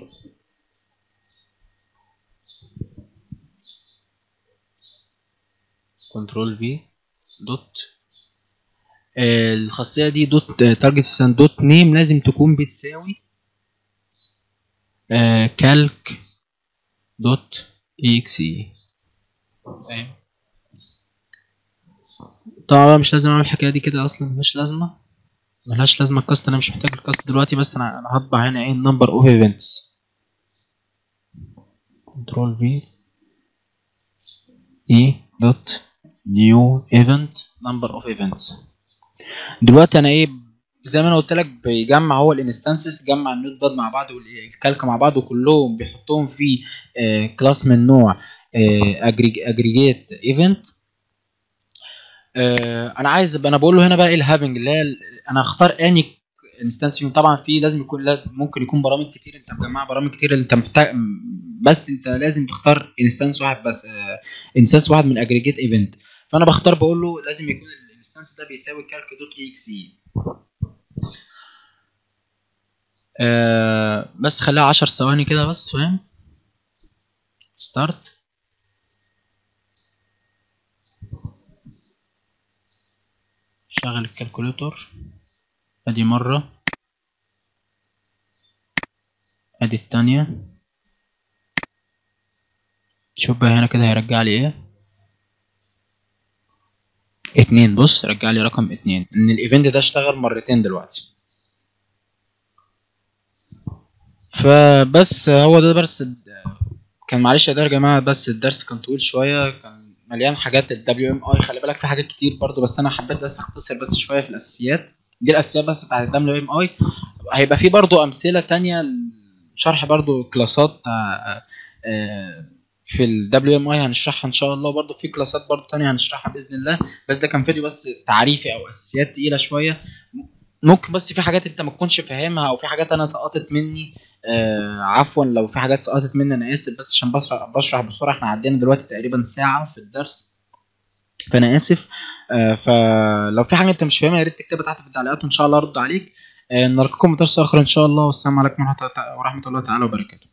كنترول في دوت آه، الخاصية دي دوت تارجت دوت نيم لازم تكون بتساوي كالك دوت اكس اي فاهم طبعا مش لازم اعمل الحكايه دي كده اصلا ملهاش لازمه ملهاش لازمه الكاست انا مش محتاج الكاست دلوقتي بس انا انا هطبع هنا ايه النمبر اوف ايفنتس كنترول في اي دوت نيو ايفنت نمبر اوف ايفنتس دلوقتي انا ايه زي ما انا قلت لك بيجمع هو الانستانسز جمع النوت باد مع بعض والكالك مع بعض وكلهم بيحطهم في كلاس من نوع اجريجيت ايفنت انا عايز انا بقول له هنا بقى ايه الهافنج اللي هي ال- انا هختار اني انستنس فيهم طبعا في لازم يكون لا- ممكن يكون برامج كتير انت مجمع برامج كتير انت محتاج بس انت لازم تختار انستنس واحد بس انستنس واحد من اجريجيت ايفنت فانا بختار بقول له لازم يكون الانستنس ده بيساوي كالك دوت اي اكس اي بس خليها 10 ثواني كده بس فاهم ستارت شغل الكالكوليتور ادي مرة ادي التانية شوف بقى هنا كده هيرجع لي ايه اتنين بص رجع لي رقم اتنين ان الايفنت ده اشتغل مرتين دلوقتي فبس هو ده درس كان معلش يا ده يا جماعه بس الدرس كان طويل شويه كان مليان حاجات ال WMI خلي بالك في حاجات كتير برضو بس انا حبيت بس اختصر بس شويه في الاساسيات دي الاساسيات بس بتاعت ال WMI هيبقى في برضو امثله تانية شرح برضو كلاسات آه، آه، في ال WMI هنشرحها ان شاء الله برضو في كلاسات برضو تانية هنشرحها باذن الله بس ده كان فيديو بس تعريفي او اساسيات تقيله شويه ممكن بس في حاجات انت ما تكونش فاهمها او في حاجات انا سقطت مني آه عفوا لو في حاجات سقطت مني انا اسف بس عشان بشرح بشرح بسرعه احنا عدينا دلوقتي تقريبا ساعه في الدرس فانا اسف آه فلو في حاجه انت مش فاهمها يا ريت تكتبها تحت في التعليقات وان شاء الله ارد عليك آه نلقاكم في درس اخر ان شاء الله والسلام عليكم ورحمه الله تعالى وبركاته